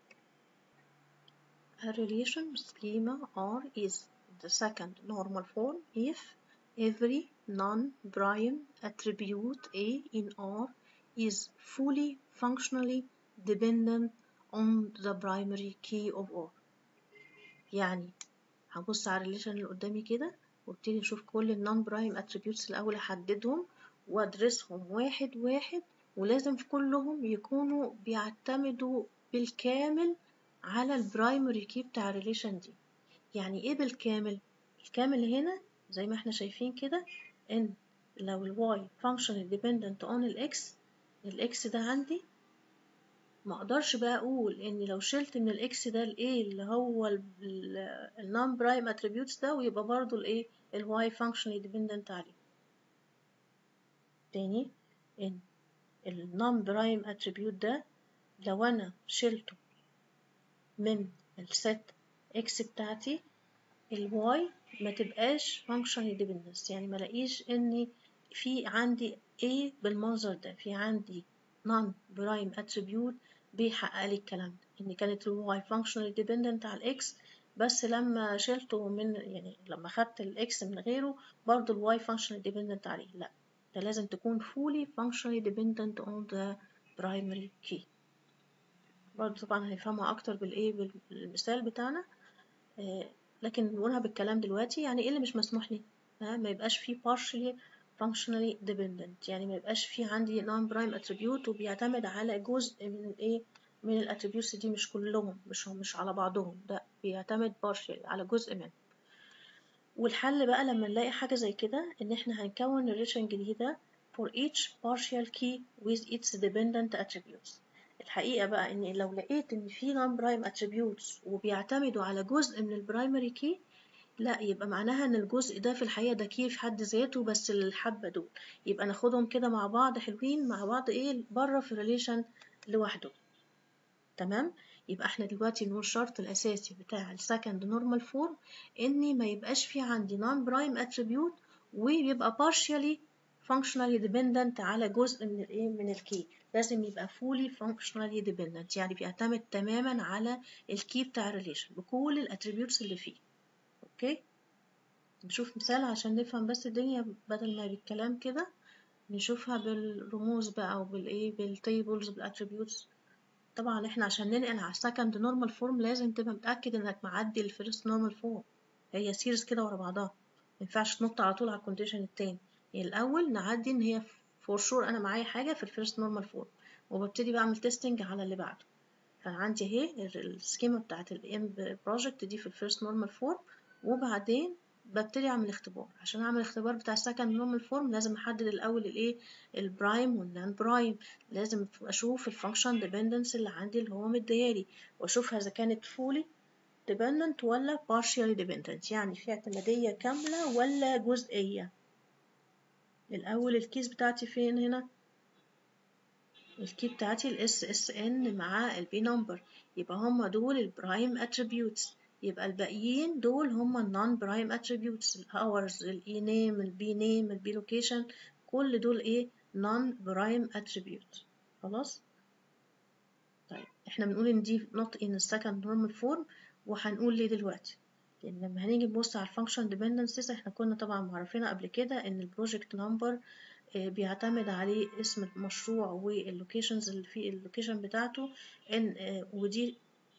A relation schema R is the second normal form if every non-prime attribute A in R is fully functionally dependent on the primary key of R يعني هبص على الريليشن اللي قدامي كده وابتدي اشوف كل النون برايم اتريبيوتس الاول احددهم وادرسهم واحد واحد ولازم في كلهم يكونوا بيعتمدوا بالكامل على البرايمري كي بتاع الريليشن دي يعني ايه بالكامل الكامل هنا زي ما احنا شايفين كده ان لو الواي functionally dependent on الاكس الاكس ده عندي ما اقدرش بقى اقول ان لو شلت من الاكس ده الايه اللي هو النون برايم اتريبيوتس ده ويبقى برضو الايه الواي functionally dependent عليه تاني ان النون برايم اتريبيوت ده لو انا شلته من الست اكس بتاعتي الواي ما تبقاش functionally dependent يعني ما لاقيش اني في عندي A بالمنظر ده في عندي non prime attribute بيحقق لي الكلام ده ان كانت الواي functionally dependent على الاكس بس لما شلته من يعني لما خدت الاكس من غيره برضو الواي functionally dependent عليه لا ده لازم تكون fully functionally dependent on the primary key برضو طبعا هنفهمها اكتر بالايه بالمثال بتاعنا آه لكن نقولها بالكلام دلوقتي يعني ايه اللي مش مسموح لي ما يبقاش فيه partially functionally dependent يعني ما يبقاش في عندي non prime attribute وبيعتمد على جزء من الايه من الاتريبيوتس دي مش كلهم مش مش على بعضهم ده بيعتمد partially على جزء منه والحل بقى لما نلاقي حاجة زي كده ان احنا هنكون relation جديدة for each partial key with its dependent attributes الحقيقة بقى ان لو لقيت ان في non prime attributes وبيعتمدوا على جزء من البرايمري كي لا يبقى معناها ان الجزء ده في الحقيقة ده كي في حد ذاته بس الحبة دول يبقى ناخدهم كده مع بعض حلوين مع بعض ايه بره في ريليشن لوحده تمام يبقى احنا دلوقتي نقول الشرط الاساسي بتاع السكند نورمال فورم اني ما يبقاش في عندي نون برايم اتريبيوت ويبقى partially functionally dependent على جزء من الايه من الكي لازم يبقى fully functionally dependent يعني بيعتمد تماما على الكي بتاع الريليشن بكل الاتريبيوتس اللي فيه اوكي نشوف مثال عشان نفهم بس الدنيا بدل ما بالكلام كده نشوفها بالرموز بقى او بالايه بالتيبلز بالاتريبيوتس طبعا احنا عشان ننقل على السكند نورمال فورم لازم تبقى متاكد انك معدي الفيرست نورمال فورم هي سيريز كده ورا بعضها مينفعش تنط على طول على الكونديشن التاني يعني الاول نعدي ان هي فور شور انا معايا حاجه في الفيرست نورمال فورم وببتدي بعمل تيستنج على اللي بعده فعندي اهي السكيما بتاعت الام بروجكت دي في الفيرست نورمال فورم وبعدين ببتدي اعمل اختبار عشان اعمل اختبار بتاع السكند نورمال فورم لازم احدد الاول الايه البرايم والنان برايم لازم اشوف الفانكشن ديبندنس اللي عندي اللي هو مديالي واشوفها اذا كانت فولي dependent ولا partially dependent يعني في اعتمادية كاملة ولا جزئية الأول الكيس بتاعتي فين هنا الكي بتاعتي ال SSN مع البي نمبر يبقى هما دول البرايم اتريبيوتس يبقى الباقيين دول هما النون برايم اتريبيوتس الاورز الاي نيم البي نيم البي لوكيشن كل دول ايه نون برايم اتريبيوت خلاص طيب احنا بنقول ان دي not in the second normal form وهنقول ليه دلوقتي لان لما هنيجي نبص على الفانكشن ديبندنسز احنا كنا طبعا معرفينها قبل كده ان البروجكت نمبر بيعتمد عليه اسم المشروع واللوكيشنز اللي فيه اللوكيشن بتاعته ان ودي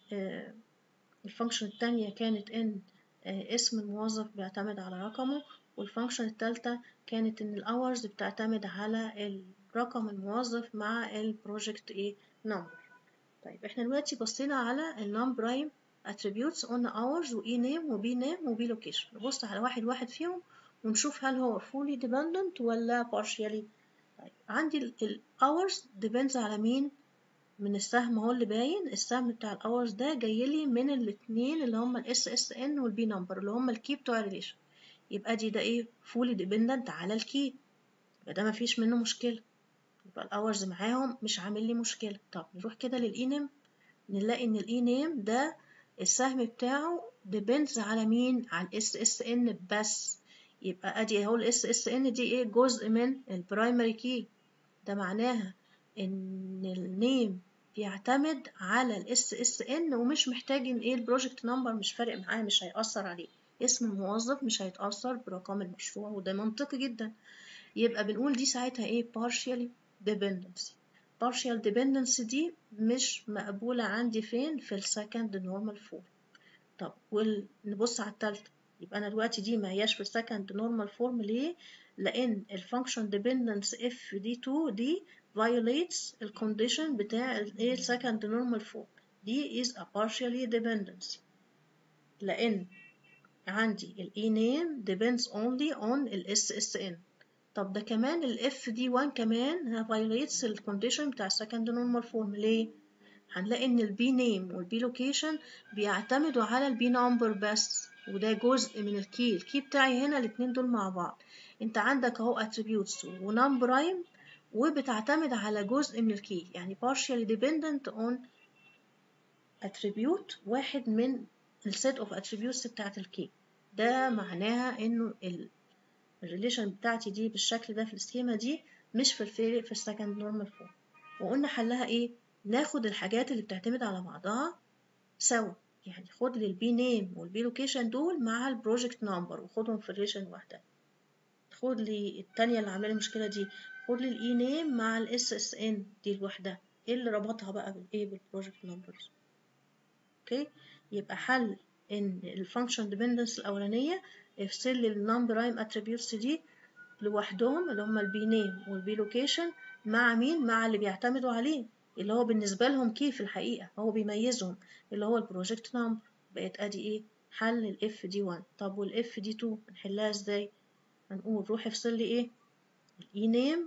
الفانكشن التانية كانت ان اسم الموظف بيعتمد على رقمه والفانكشن التالتة كانت ان الاورز بتعتمد على رقم الموظف مع البروجكت ايه نمبر طيب احنا دلوقتي بصينا على النون برايم attributes قلنا hours و e name و b name و b location نبص على واحد واحد فيهم ونشوف هل هو fully dependent ولا partially طيب عندي ال hours depends على مين من السهم اهو اللي باين السهم بتاع الاورز ده جاي لي من الاتنين اللي هما الاس اس ان والبي نمبر اللي هما الكي بتوع الريليشن يبقى دي ده ايه فولي ديبندنت على الكي يبقى ده مفيش منه مشكله يبقى الاورز معاهم مش عامل لي مشكله طب نروح كده للاي نيم نلاقي ان الاي نيم ده السهم بتاعه depends على مين على الاس اس ان بس يبقى ادي اهو الاس اس ان دي ايه جزء من البرايمري كي ده معناها ان النيم بيعتمد على الاس اس ان ومش محتاج ان ايه البروجكت نمبر مش فارق معاه مش هيأثر عليه اسم الموظف مش هيتأثر برقم المشروع وده منطقي جدا يبقى بنقول دي ساعتها ايه partially dependency partial dependency دي مش مقبولة عندي فين في السكند نورمال فورم طب ونبص على التالتة يبقى أنا دلوقتي دي ما هياش في السكند نورمال فورم ليه؟ لأن الفانكشن ديبندنس اف دي 2 دي violates ال condition بتاع ال ايه second normal form دي is a partially dependency لأن عندي ال e name depends only on ال SSN طب ده كمان ال FD1 كمان violates ال condition بتاع second normal form ليه؟ هنلاقي ان ال B name وال B location بيعتمدوا على ال B number بس وده جزء من الكي الكي بتاعي هنا الاتنين دول مع بعض انت عندك اهو attributes و non prime وبتعتمد على جزء من الكي يعني partially dependent on attribute واحد من السيت اوف attributes بتاعت الكي ده معناها انه ال الريليشن بتاعتي دي بالشكل ده في السكيما دي مش في الفيرق في السكند نورمال فورم وقلنا حلها ايه ناخد الحاجات اللي بتعتمد على بعضها سوا يعني خد لي البي نيم والبي لوكيشن دول مع البروجكت نمبر وخدهم في الريليشن واحده خد لي التانية اللي عامله لي المشكله دي خد لي الاي نيم مع الاس اس ان دي لوحدها ايه اللي ربطها بقى بالايه بالبروجكت نمبرز اوكي يبقى حل ان الفانكشن ديبندنس الاولانيه افصل لي النون برايم اتريبيوتس دي لوحدهم اللي هم البي نيم والبي لوكيشن مع مين مع اللي بيعتمدوا عليه اللي هو بالنسبه لهم كي في الحقيقه هو بيميزهم اللي هو البروجكت نمبر بقت ادي ايه حل الاف دي 1 طب والاف دي 2 هنحلها ازاي هنقول روح افصل لي ايه الاي نيم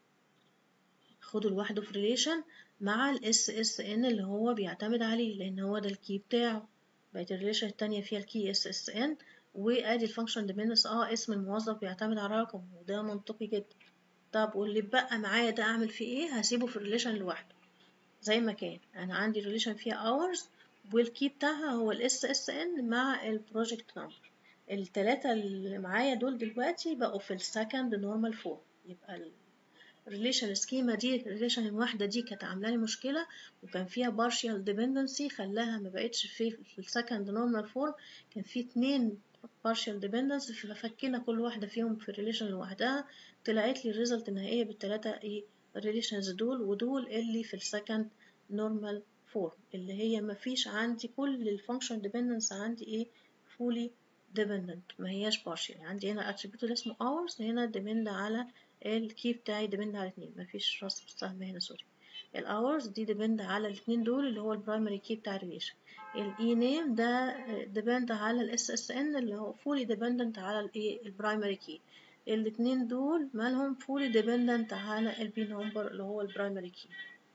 خده لوحده في ريليشن مع الاس اس ان اللي هو بيعتمد عليه لان هو ده الكي بتاعه بقت الريليشن التانية فيها الكي اس اس ان وادي الفانكشن ديبندنس اه اسم الموظف بيعتمد على رقم وده منطقي جدا طب واللي بقى معايا ده اعمل فيه ايه هسيبه في الريليشن لوحده زي ما كان انا عندي ريليشن فيها hours والكي بتاعها هو الاس اس ان مع البروجكت نمبر التلاتة اللي معايا دول دلوقتي بقوا في السكند نورمال فورم يبقى الريليشن سكيما دي الريليشن الواحدة دي كانت عاملة لي مشكلة وكان فيها partial dependency خلاها ما بقتش في في السكند نورمال فورم كان في اتنين partial dependency ففكينا كل واحدة فيهم في الريليشن لوحدها طلعت لي الريزلت النهائية بالتلاتة ايه الريليشنز دول ودول اللي في السكند نورمال فورم اللي هي ما فيش عندي كل الفانكشن ديبندنس عندي ايه فولي ديبندنت ما هياش partial عندي هنا attribute اللي اسمه hours هنا ديبند على الكي بتاعي ديبند على اتنين ما فيش راس بالسهم هنا سوري الاورز دي ديبند على الاتنين دول اللي هو البرايمري كي بتاع الريليشن الاي نيم ده ديبند على الاس اس ان اللي هو فولي ديبندنت على الايه البرايمري كي الاتنين دول مالهم فولي ديبندنت على البي نمبر اللي هو البرايمري كي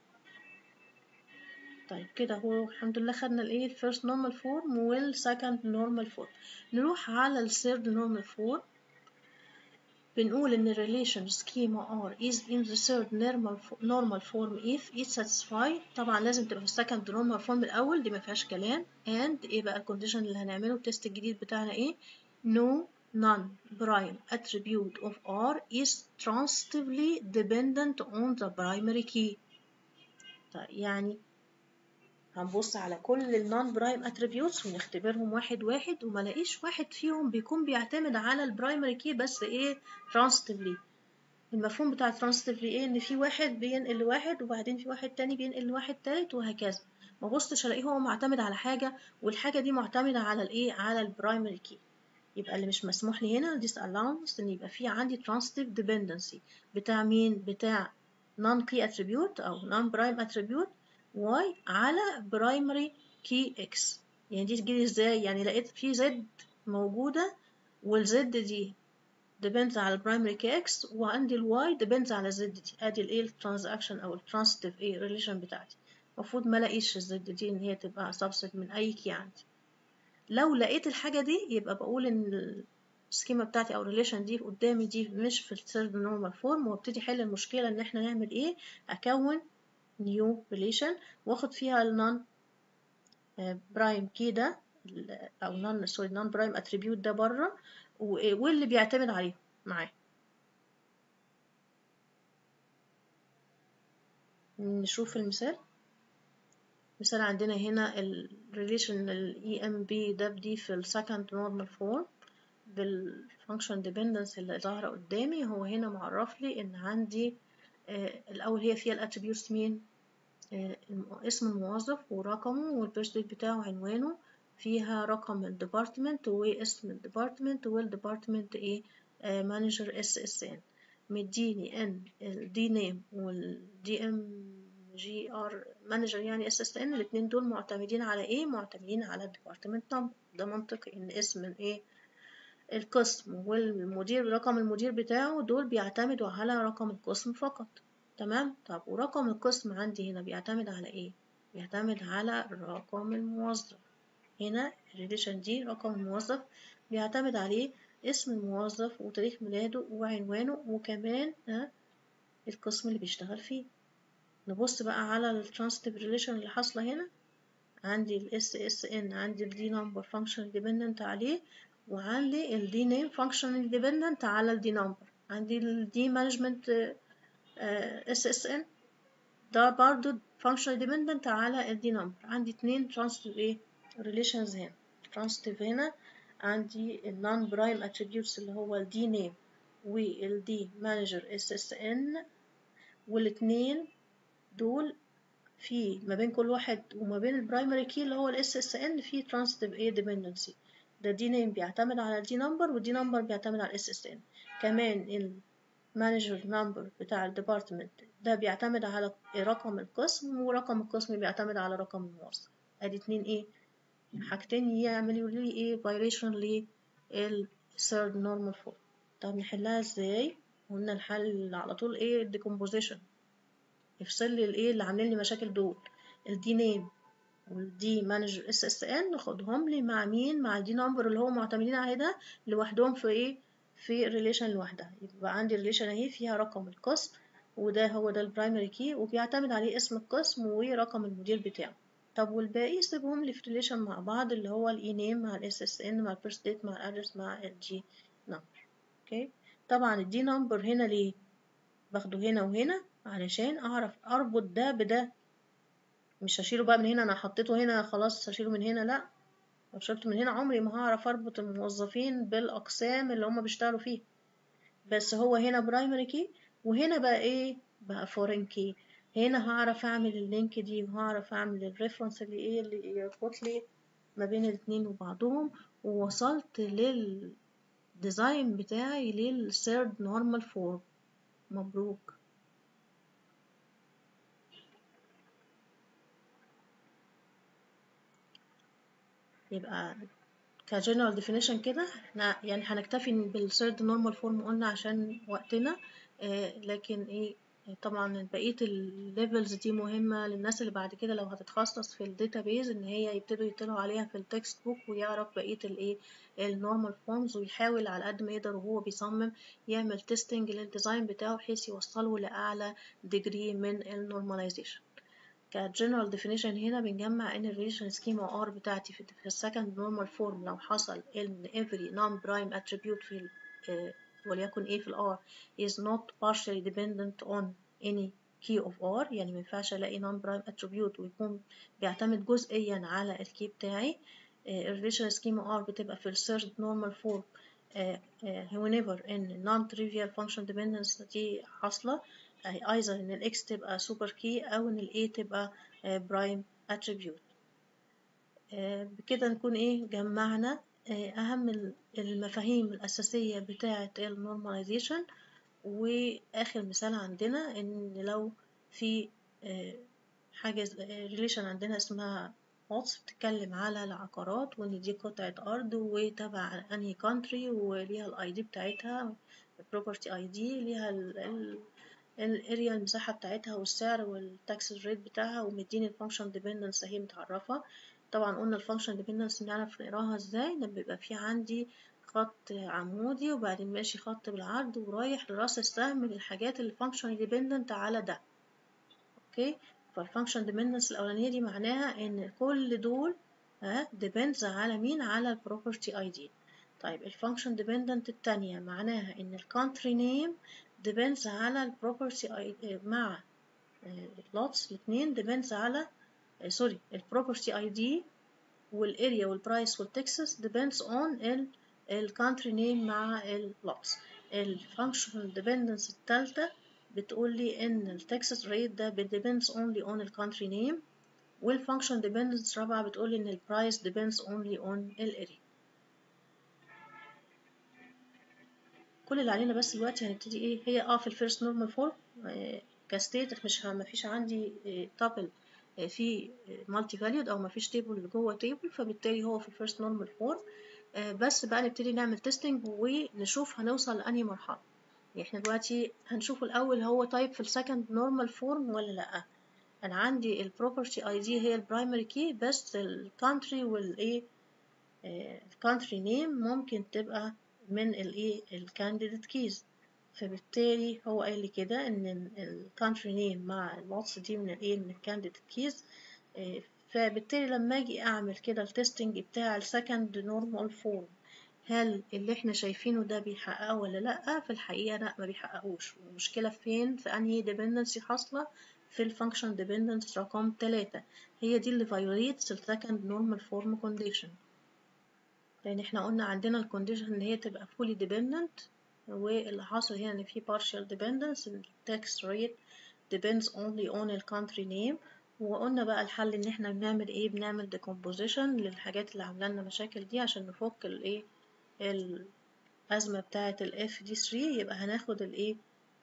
طيب كده هو الحمد لله خدنا الايه الفيرست نورمال فورم والسكند نورمال فورم نروح على الثيرد نورمال فورم بنقول إن relation schema R is in the third normal normal form if it satisfy طبعا لازم تبقى في second normal form الأول دي ما فيهاش كلام and إيه بقى الكونديشن اللي هنعمله التست الجديد بتاعنا إيه no non-prime attribute of R is transitively dependent on the primary key طيب يعني هنبص على كل النون برايم اتريبيوتس ونختبرهم واحد واحد وما لاقيش واحد فيهم بيكون بيعتمد على البرايمري كي بس ايه ترانستيفلي المفهوم بتاع ترانستيفلي ايه ان في واحد بينقل لواحد وبعدين في واحد تاني بينقل لواحد تالت وهكذا ما بصتش الاقيه هو معتمد على حاجه والحاجه دي معتمده على الايه على البرايمري كي يبقى اللي مش مسموح لي هنا disallowance ان يبقى في عندي transitive dependency بتاع مين بتاع non key attribute او non prime attribute y على primary key x يعني دي تجيلي ازاي يعني لقيت في z موجودة والزد دي depends على primary key x وعندي ال y depends على z دي ادي الايه الترانزاكشن او الترانستيف ايه ريليشن بتاعتي المفروض ما الاقيش الزد دي ان هي تبقى subset من اي كي عندي لو لقيت الحاجة دي يبقى بقول ان السكيما بتاعتي او الريليشن دي قدامي دي مش في الثيرد نورمال فورم وابتدي احل المشكلة ان احنا نعمل ايه اكون نيو ريليشن واخد فيها النون برايم كي ده او نون سوري نون برايم اتريبيوت ده بره واللي بيعتمد عليه معاه نشوف المثال مثال عندنا هنا الريليشن الاي ام بي ده بدي في السكند نورمال فورم بالفانكشن ديبندنس اللي ظاهره قدامي هو هنا معرف لي ان عندي آه الاول هي فيها الاتريبيوتس مين آه اسم الموظف ورقمه والبيرث ديت بتاعه وعنوانه فيها رقم الديبارتمنت واسم الديبارتمنت والديبارتمنت ايه مانجر اس اس ان مديني ان الدي نيم والدي ام جي ار مانجر يعني اس اس ان الاثنين دول معتمدين على ايه معتمدين على الديبارتمنت نمبر ده منطقي ان اسم الايه القسم والمدير رقم المدير بتاعه دول بيعتمدوا على رقم القسم فقط تمام طب ورقم القسم عندي هنا بيعتمد على ايه بيعتمد على رقم الموظف هنا الريليشن دي رقم الموظف بيعتمد عليه اسم الموظف وتاريخ ميلاده وعنوانه وكمان ها القسم اللي بيشتغل فيه نبص بقى على الترانستيف ريليشن اللي حاصلة هنا عندي ال SSN عندي ال D number functional dependent عليه وعندي ال D name functional dependent على ال D number عندي ال D management uh, SSN ده برضو functional dependent على ال D number عندي اتنين transitive ايه relations هنا transitive هنا عندي ال non prime attributes اللي هو ال D name وال D manager SSN والاتنين دول في ما بين كل واحد وما بين البرايمري كي اللي هو الاس اس ان في ترانستيف ايه ديبندنسي ده دي نيم بيعتمد على الدي نمبر والدي نمبر بيعتمد على الاس اس ان كمان المانجر نمبر بتاع الديبارتمنت ده بيعتمد على رقم القسم ورقم القسم بيعتمد على رقم الموظف ادي اتنين ايه حاجتين يعملوا لي ايه فايوليشن للثيرد نورمال فورم طب نحلها ازاي قلنا الحل على طول ايه الديكومبوزيشن يفصل لي الايه اللي عاملين لي مشاكل دول الدي نيم والدي مانجر اس اس ان ناخدهم لي مع مين مع الدي نمبر اللي هو معتمدين عليه ده لوحدهم في ايه في ريليشن لوحدها يبقى عندي ريليشن اهي فيها رقم القسم وده هو ده البرايمري كي وبيعتمد عليه اسم القسم ورقم المدير بتاعه طب والباقي سيبهم لي في ريليشن مع بعض اللي هو الاي نيم مع الاس اس ان مع البيرث ديت مع الادرس مع الجي نمبر اوكي طبعا الدي نمبر هنا ليه باخده هنا وهنا علشان اعرف اربط ده بده مش هشيله بقى من هنا انا حطيته هنا خلاص هشيله من هنا لا لو شلته من هنا عمري ما هعرف اربط الموظفين بالاقسام اللي هم بيشتغلوا فيه بس هو هنا برايمري كي وهنا بقى ايه بقى فورين كي هنا هعرف اعمل اللينك دي وهعرف اعمل الريفرنس اللي ايه اللي يربط لي ما بين الاتنين وبعضهم ووصلت للديزاين بتاعي للثيرد نورمال فورم مبروك يبقى كجنرال ديفينيشن كده احنا يعني هنكتفي بالثيرد نورمال فورم قلنا عشان وقتنا آه لكن ايه طبعا بقيه الليفلز دي مهمه للناس اللي بعد كده لو هتتخصص في الداتابيز ان هي يبتدوا يطلعوا عليها في التكست بوك ويعرف بقيه الايه النورمال فورمز ويحاول على قد ما يقدر وهو بيصمم يعمل تيستنج للديزاين بتاعه بحيث يوصله لاعلى ديجري من النورماليزيشن كجنرال ديفينيشن هنا بنجمع ان الريليشن سكيما ار بتاعتي في السكند نورمال فورم لو حصل ان every non prime attribute في ال وليكن ايه في الار is not partially dependent on any key of r يعني ما ينفعش الاقي non prime attribute ويكون بيعتمد جزئيا على الكي بتاعي الريليشن سكيما r بتبقى في الثيرد نورمال فورم whenever ان non trivial function dependence دي حاصله either ان الاكس تبقى سوبر كي او ان الاي تبقى برايم اتريبيوت بكده نكون ايه جمعنا اهم المفاهيم الاساسيه بتاعه النورماليزيشن واخر مثال عندنا ان لو في حاجه ريليشن عندنا اسمها واتس بتتكلم على العقارات وان دي قطعه ارض وتبع انهي كونتري وليها الاي دي بتاعتها البروبرتي اي دي ليها ال الاريا المساحة بتاعتها والسعر والتاكس ريت بتاعها ومديني الفانكشن ديبندنس اهي متعرفة طبعا قلنا الفانكشن ديبندنس نعرف نقراها ازاي لما بيبقى في عندي خط عمودي وبعدين ماشي خط بالعرض ورايح لراس السهم للحاجات اللي فانكشن ديبندنت على ده اوكي فالفانكشن ديبندنس الاولانية دي معناها ان كل دول ها ديبندز على مين على البروبرتي اي دي طيب الفانكشن ديبندنت التانية معناها ان الكونتري نيم depends على البروبرتي مع اللوتس الاثنين depends على سوري البروبرتي اي دي والاريا والبرايس والتكساس depends on ال الكونتري نيم مع اللوتس الفانكشنال ديبندنس الثالثة بتقول لي ان التكساس ريت ده depends only on الكونتري نيم والفانكشن ديبندنس الرابعة بتقول لي ان البرايس depends only on الاريا كل اللي علينا بس دلوقتي هنبتدي ايه هي اه في الفيرست نورمال فورم كستيت مش ما فيش عندي تابل في مالتي فاليود او ما فيش تيبل جوه تيبل فبالتالي هو في الفيرست نورمال فورم بس بقى نبتدي نعمل تيستنج ونشوف هنوصل لأنهي مرحلة يعني احنا دلوقتي هنشوف الأول هو طيب في السكند نورمال فورم ولا لأ أنا عندي البروبرتي اي دي هي البرايمري كي بس الكونتري والايه الكونتري نيم ممكن تبقى من الايه الكانديديت كيز فبالتالي هو قال لي كده ان الكونتري نيم مع الواتس دي من الايه من الكانديديت كيز فبالتالي لما اجي اعمل كده التستنج بتاع السكند نورمال فورم هل اللي احنا شايفينه ده بيحققه ولا لا في الحقيقه لا ما بيحققوش المشكله فين في انهي ديبندنسي حاصله في الفانكشن ديبندنس رقم 3 هي دي اللي violates السكند نورمال فورم كونديشن لان احنا قلنا عندنا الكونديشن ان هي تبقى fully dependent واللي حاصل هنا ان في partial dependence ال tax rate depends only on ال country name وقلنا بقى الحل ان احنا بنعمل ايه بنعمل decomposition للحاجات اللي عامله لنا مشاكل دي عشان نفك الايه الازمه بتاعه ال FD3 يبقى هناخد الايه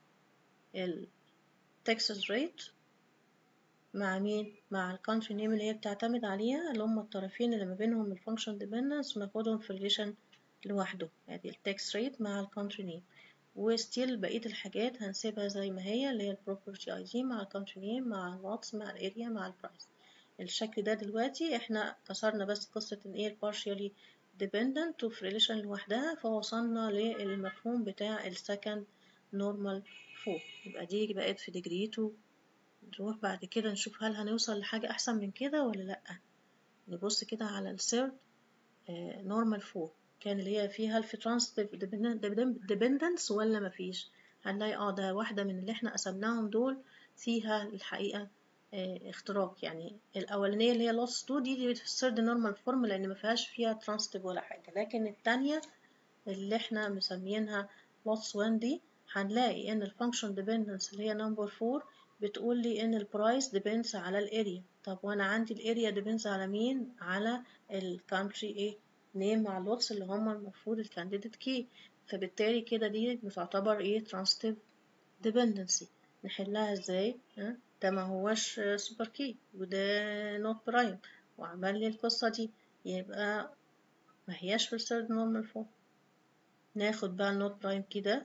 ال Texas rate مع مين مع الكونتري نيم اللي هي بتعتمد عليها اللي هم الطرفين اللي ما بينهم الفانكشن ديبندنس وناخدهم في ريليشن لوحده ادي التكس ريت مع الكونتري نيم وستيل بقية الحاجات هنسيبها زي ما هي اللي هي البروبرتي اي دي مع الكونتري نيم مع الواتس مع الاريا مع البرايس الشكل ده دلوقتي احنا كسرنا بس قصة ان ايه البارشيالي dependent وفي ريليشن لوحدها فوصلنا للمفهوم بتاع السكند نورمال فور يبقى دي بقت في ديجري 2 نروح بعد كده نشوف هل هنوصل لحاجة أحسن من كده ولا لأ نبص كده على الثيرد نورمال فور كان اللي هي فيها الفي ترانستيف ديبندنس ولا مفيش هنلاقي اه ده واحدة من اللي احنا قسمناهم دول فيها الحقيقة اه اختراق يعني الأولانية اللي هي لوس 2 دي, دي في الثيرد نورمال فورم لأن مفيهاش فيها ترانستيف ولا حاجة لكن التانية اللي احنا مسميينها لوس 1 دي هنلاقي ان الفانكشن ديبندنس اللي هي نمبر 4 بتقول لي ان البرايس ديبندز على الاريا طب وانا عندي الاريا ديبندز على مين على الكانتري ايه نيم مع اللوتس اللي هم المفروض الكانديديت كي فبالتالي كده دي بتعتبر ايه ترانستيف ديبندنسي نحلها ازاي ها ده ما هوش سوبر كي وده نوت برايم وعمل لي القصه دي يبقى ما هياش في الثيرد نورمال فورم ناخد بقى النوت برايم كده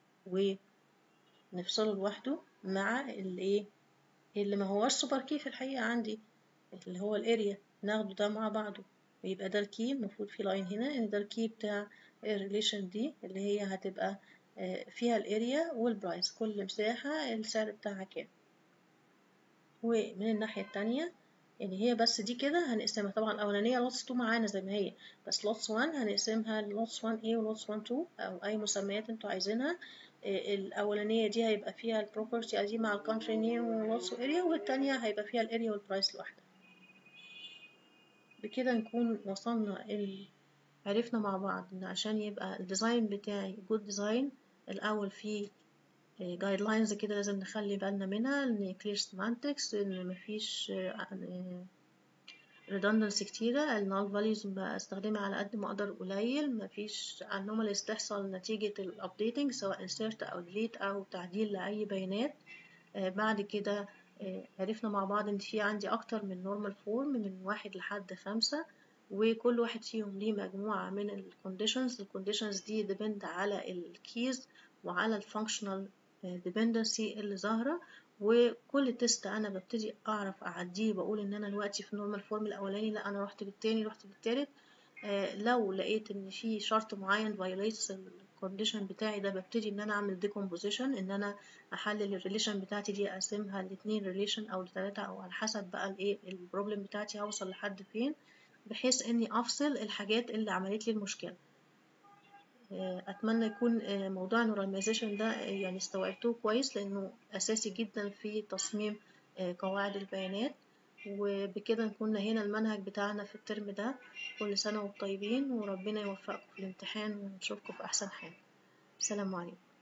ونفصله لوحده مع الايه اللي ما هوش سوبر كي في الحقيقة عندي اللي هو الاريا ناخده ده مع بعضه ويبقى ده الكي المفروض في لاين هنا ان ده الكي بتاع الريليشن دي اللي هي هتبقى فيها الاريا والبرايس كل مساحة السعر بتاعها كام ومن الناحية التانية يعني هي بس دي كده هنقسمها طبعا الأولانية لوتس 2 معانا زي ما هي بس لوتس 1 هنقسمها لوتس 1 A ولوتس 1 2 أو أي مسميات انتوا عايزينها الأولانية دي هيبقى فيها البروبرتي دي مع الكونتري نيم والواتس اريا والتانية هيبقى فيها الاريا والبرايس لوحدها بكده نكون وصلنا ال... عرفنا مع بعض ان عشان يبقى الديزاين بتاعي جود ديزاين الأول فيه جايد لاينز كده لازم نخلي بالنا منها ان كلير سيمانتكس ان مفيش redundancy كتيرة النال values بستخدمها على قد ما اقدر قليل مفيش anomalies تحصل نتيجة الابديتنج سواء insert او delete او تعديل لأي بيانات بعد كده عرفنا مع بعض ان في عندي اكتر من normal form من واحد لحد خمسة وكل واحد فيهم ليه مجموعة من الكونديشنز الكونديشنز دي depend على الكيز وعلى الفانكشنال dependency اللي ظاهرة وكل تيست انا ببتدي اعرف اعديه بقول ان انا دلوقتي في النورمال فورم الاولاني لا انا رحت بالتاني رحت بالتالت آه لو لقيت ان في شرط معين violates الكونديشن بتاعي ده ببتدي ان انا اعمل decomposition ان انا احلل الريليشن بتاعتي دي اقسمها لاتنين ريليشن او لتلاتة او على حسب بقى الايه البروبلم بتاعتي هوصل لحد فين بحيث اني افصل الحاجات اللي عملت لي المشكله اتمنى يكون موضوع النورماليزيشن ده يعني استوعبتوه كويس لانه اساسي جدا في تصميم قواعد البيانات وبكده نكون نهينا المنهج بتاعنا في الترم ده كل سنه وانتم طيبين وربنا يوفقكم في الامتحان ونشوفكم في احسن حال السلام عليكم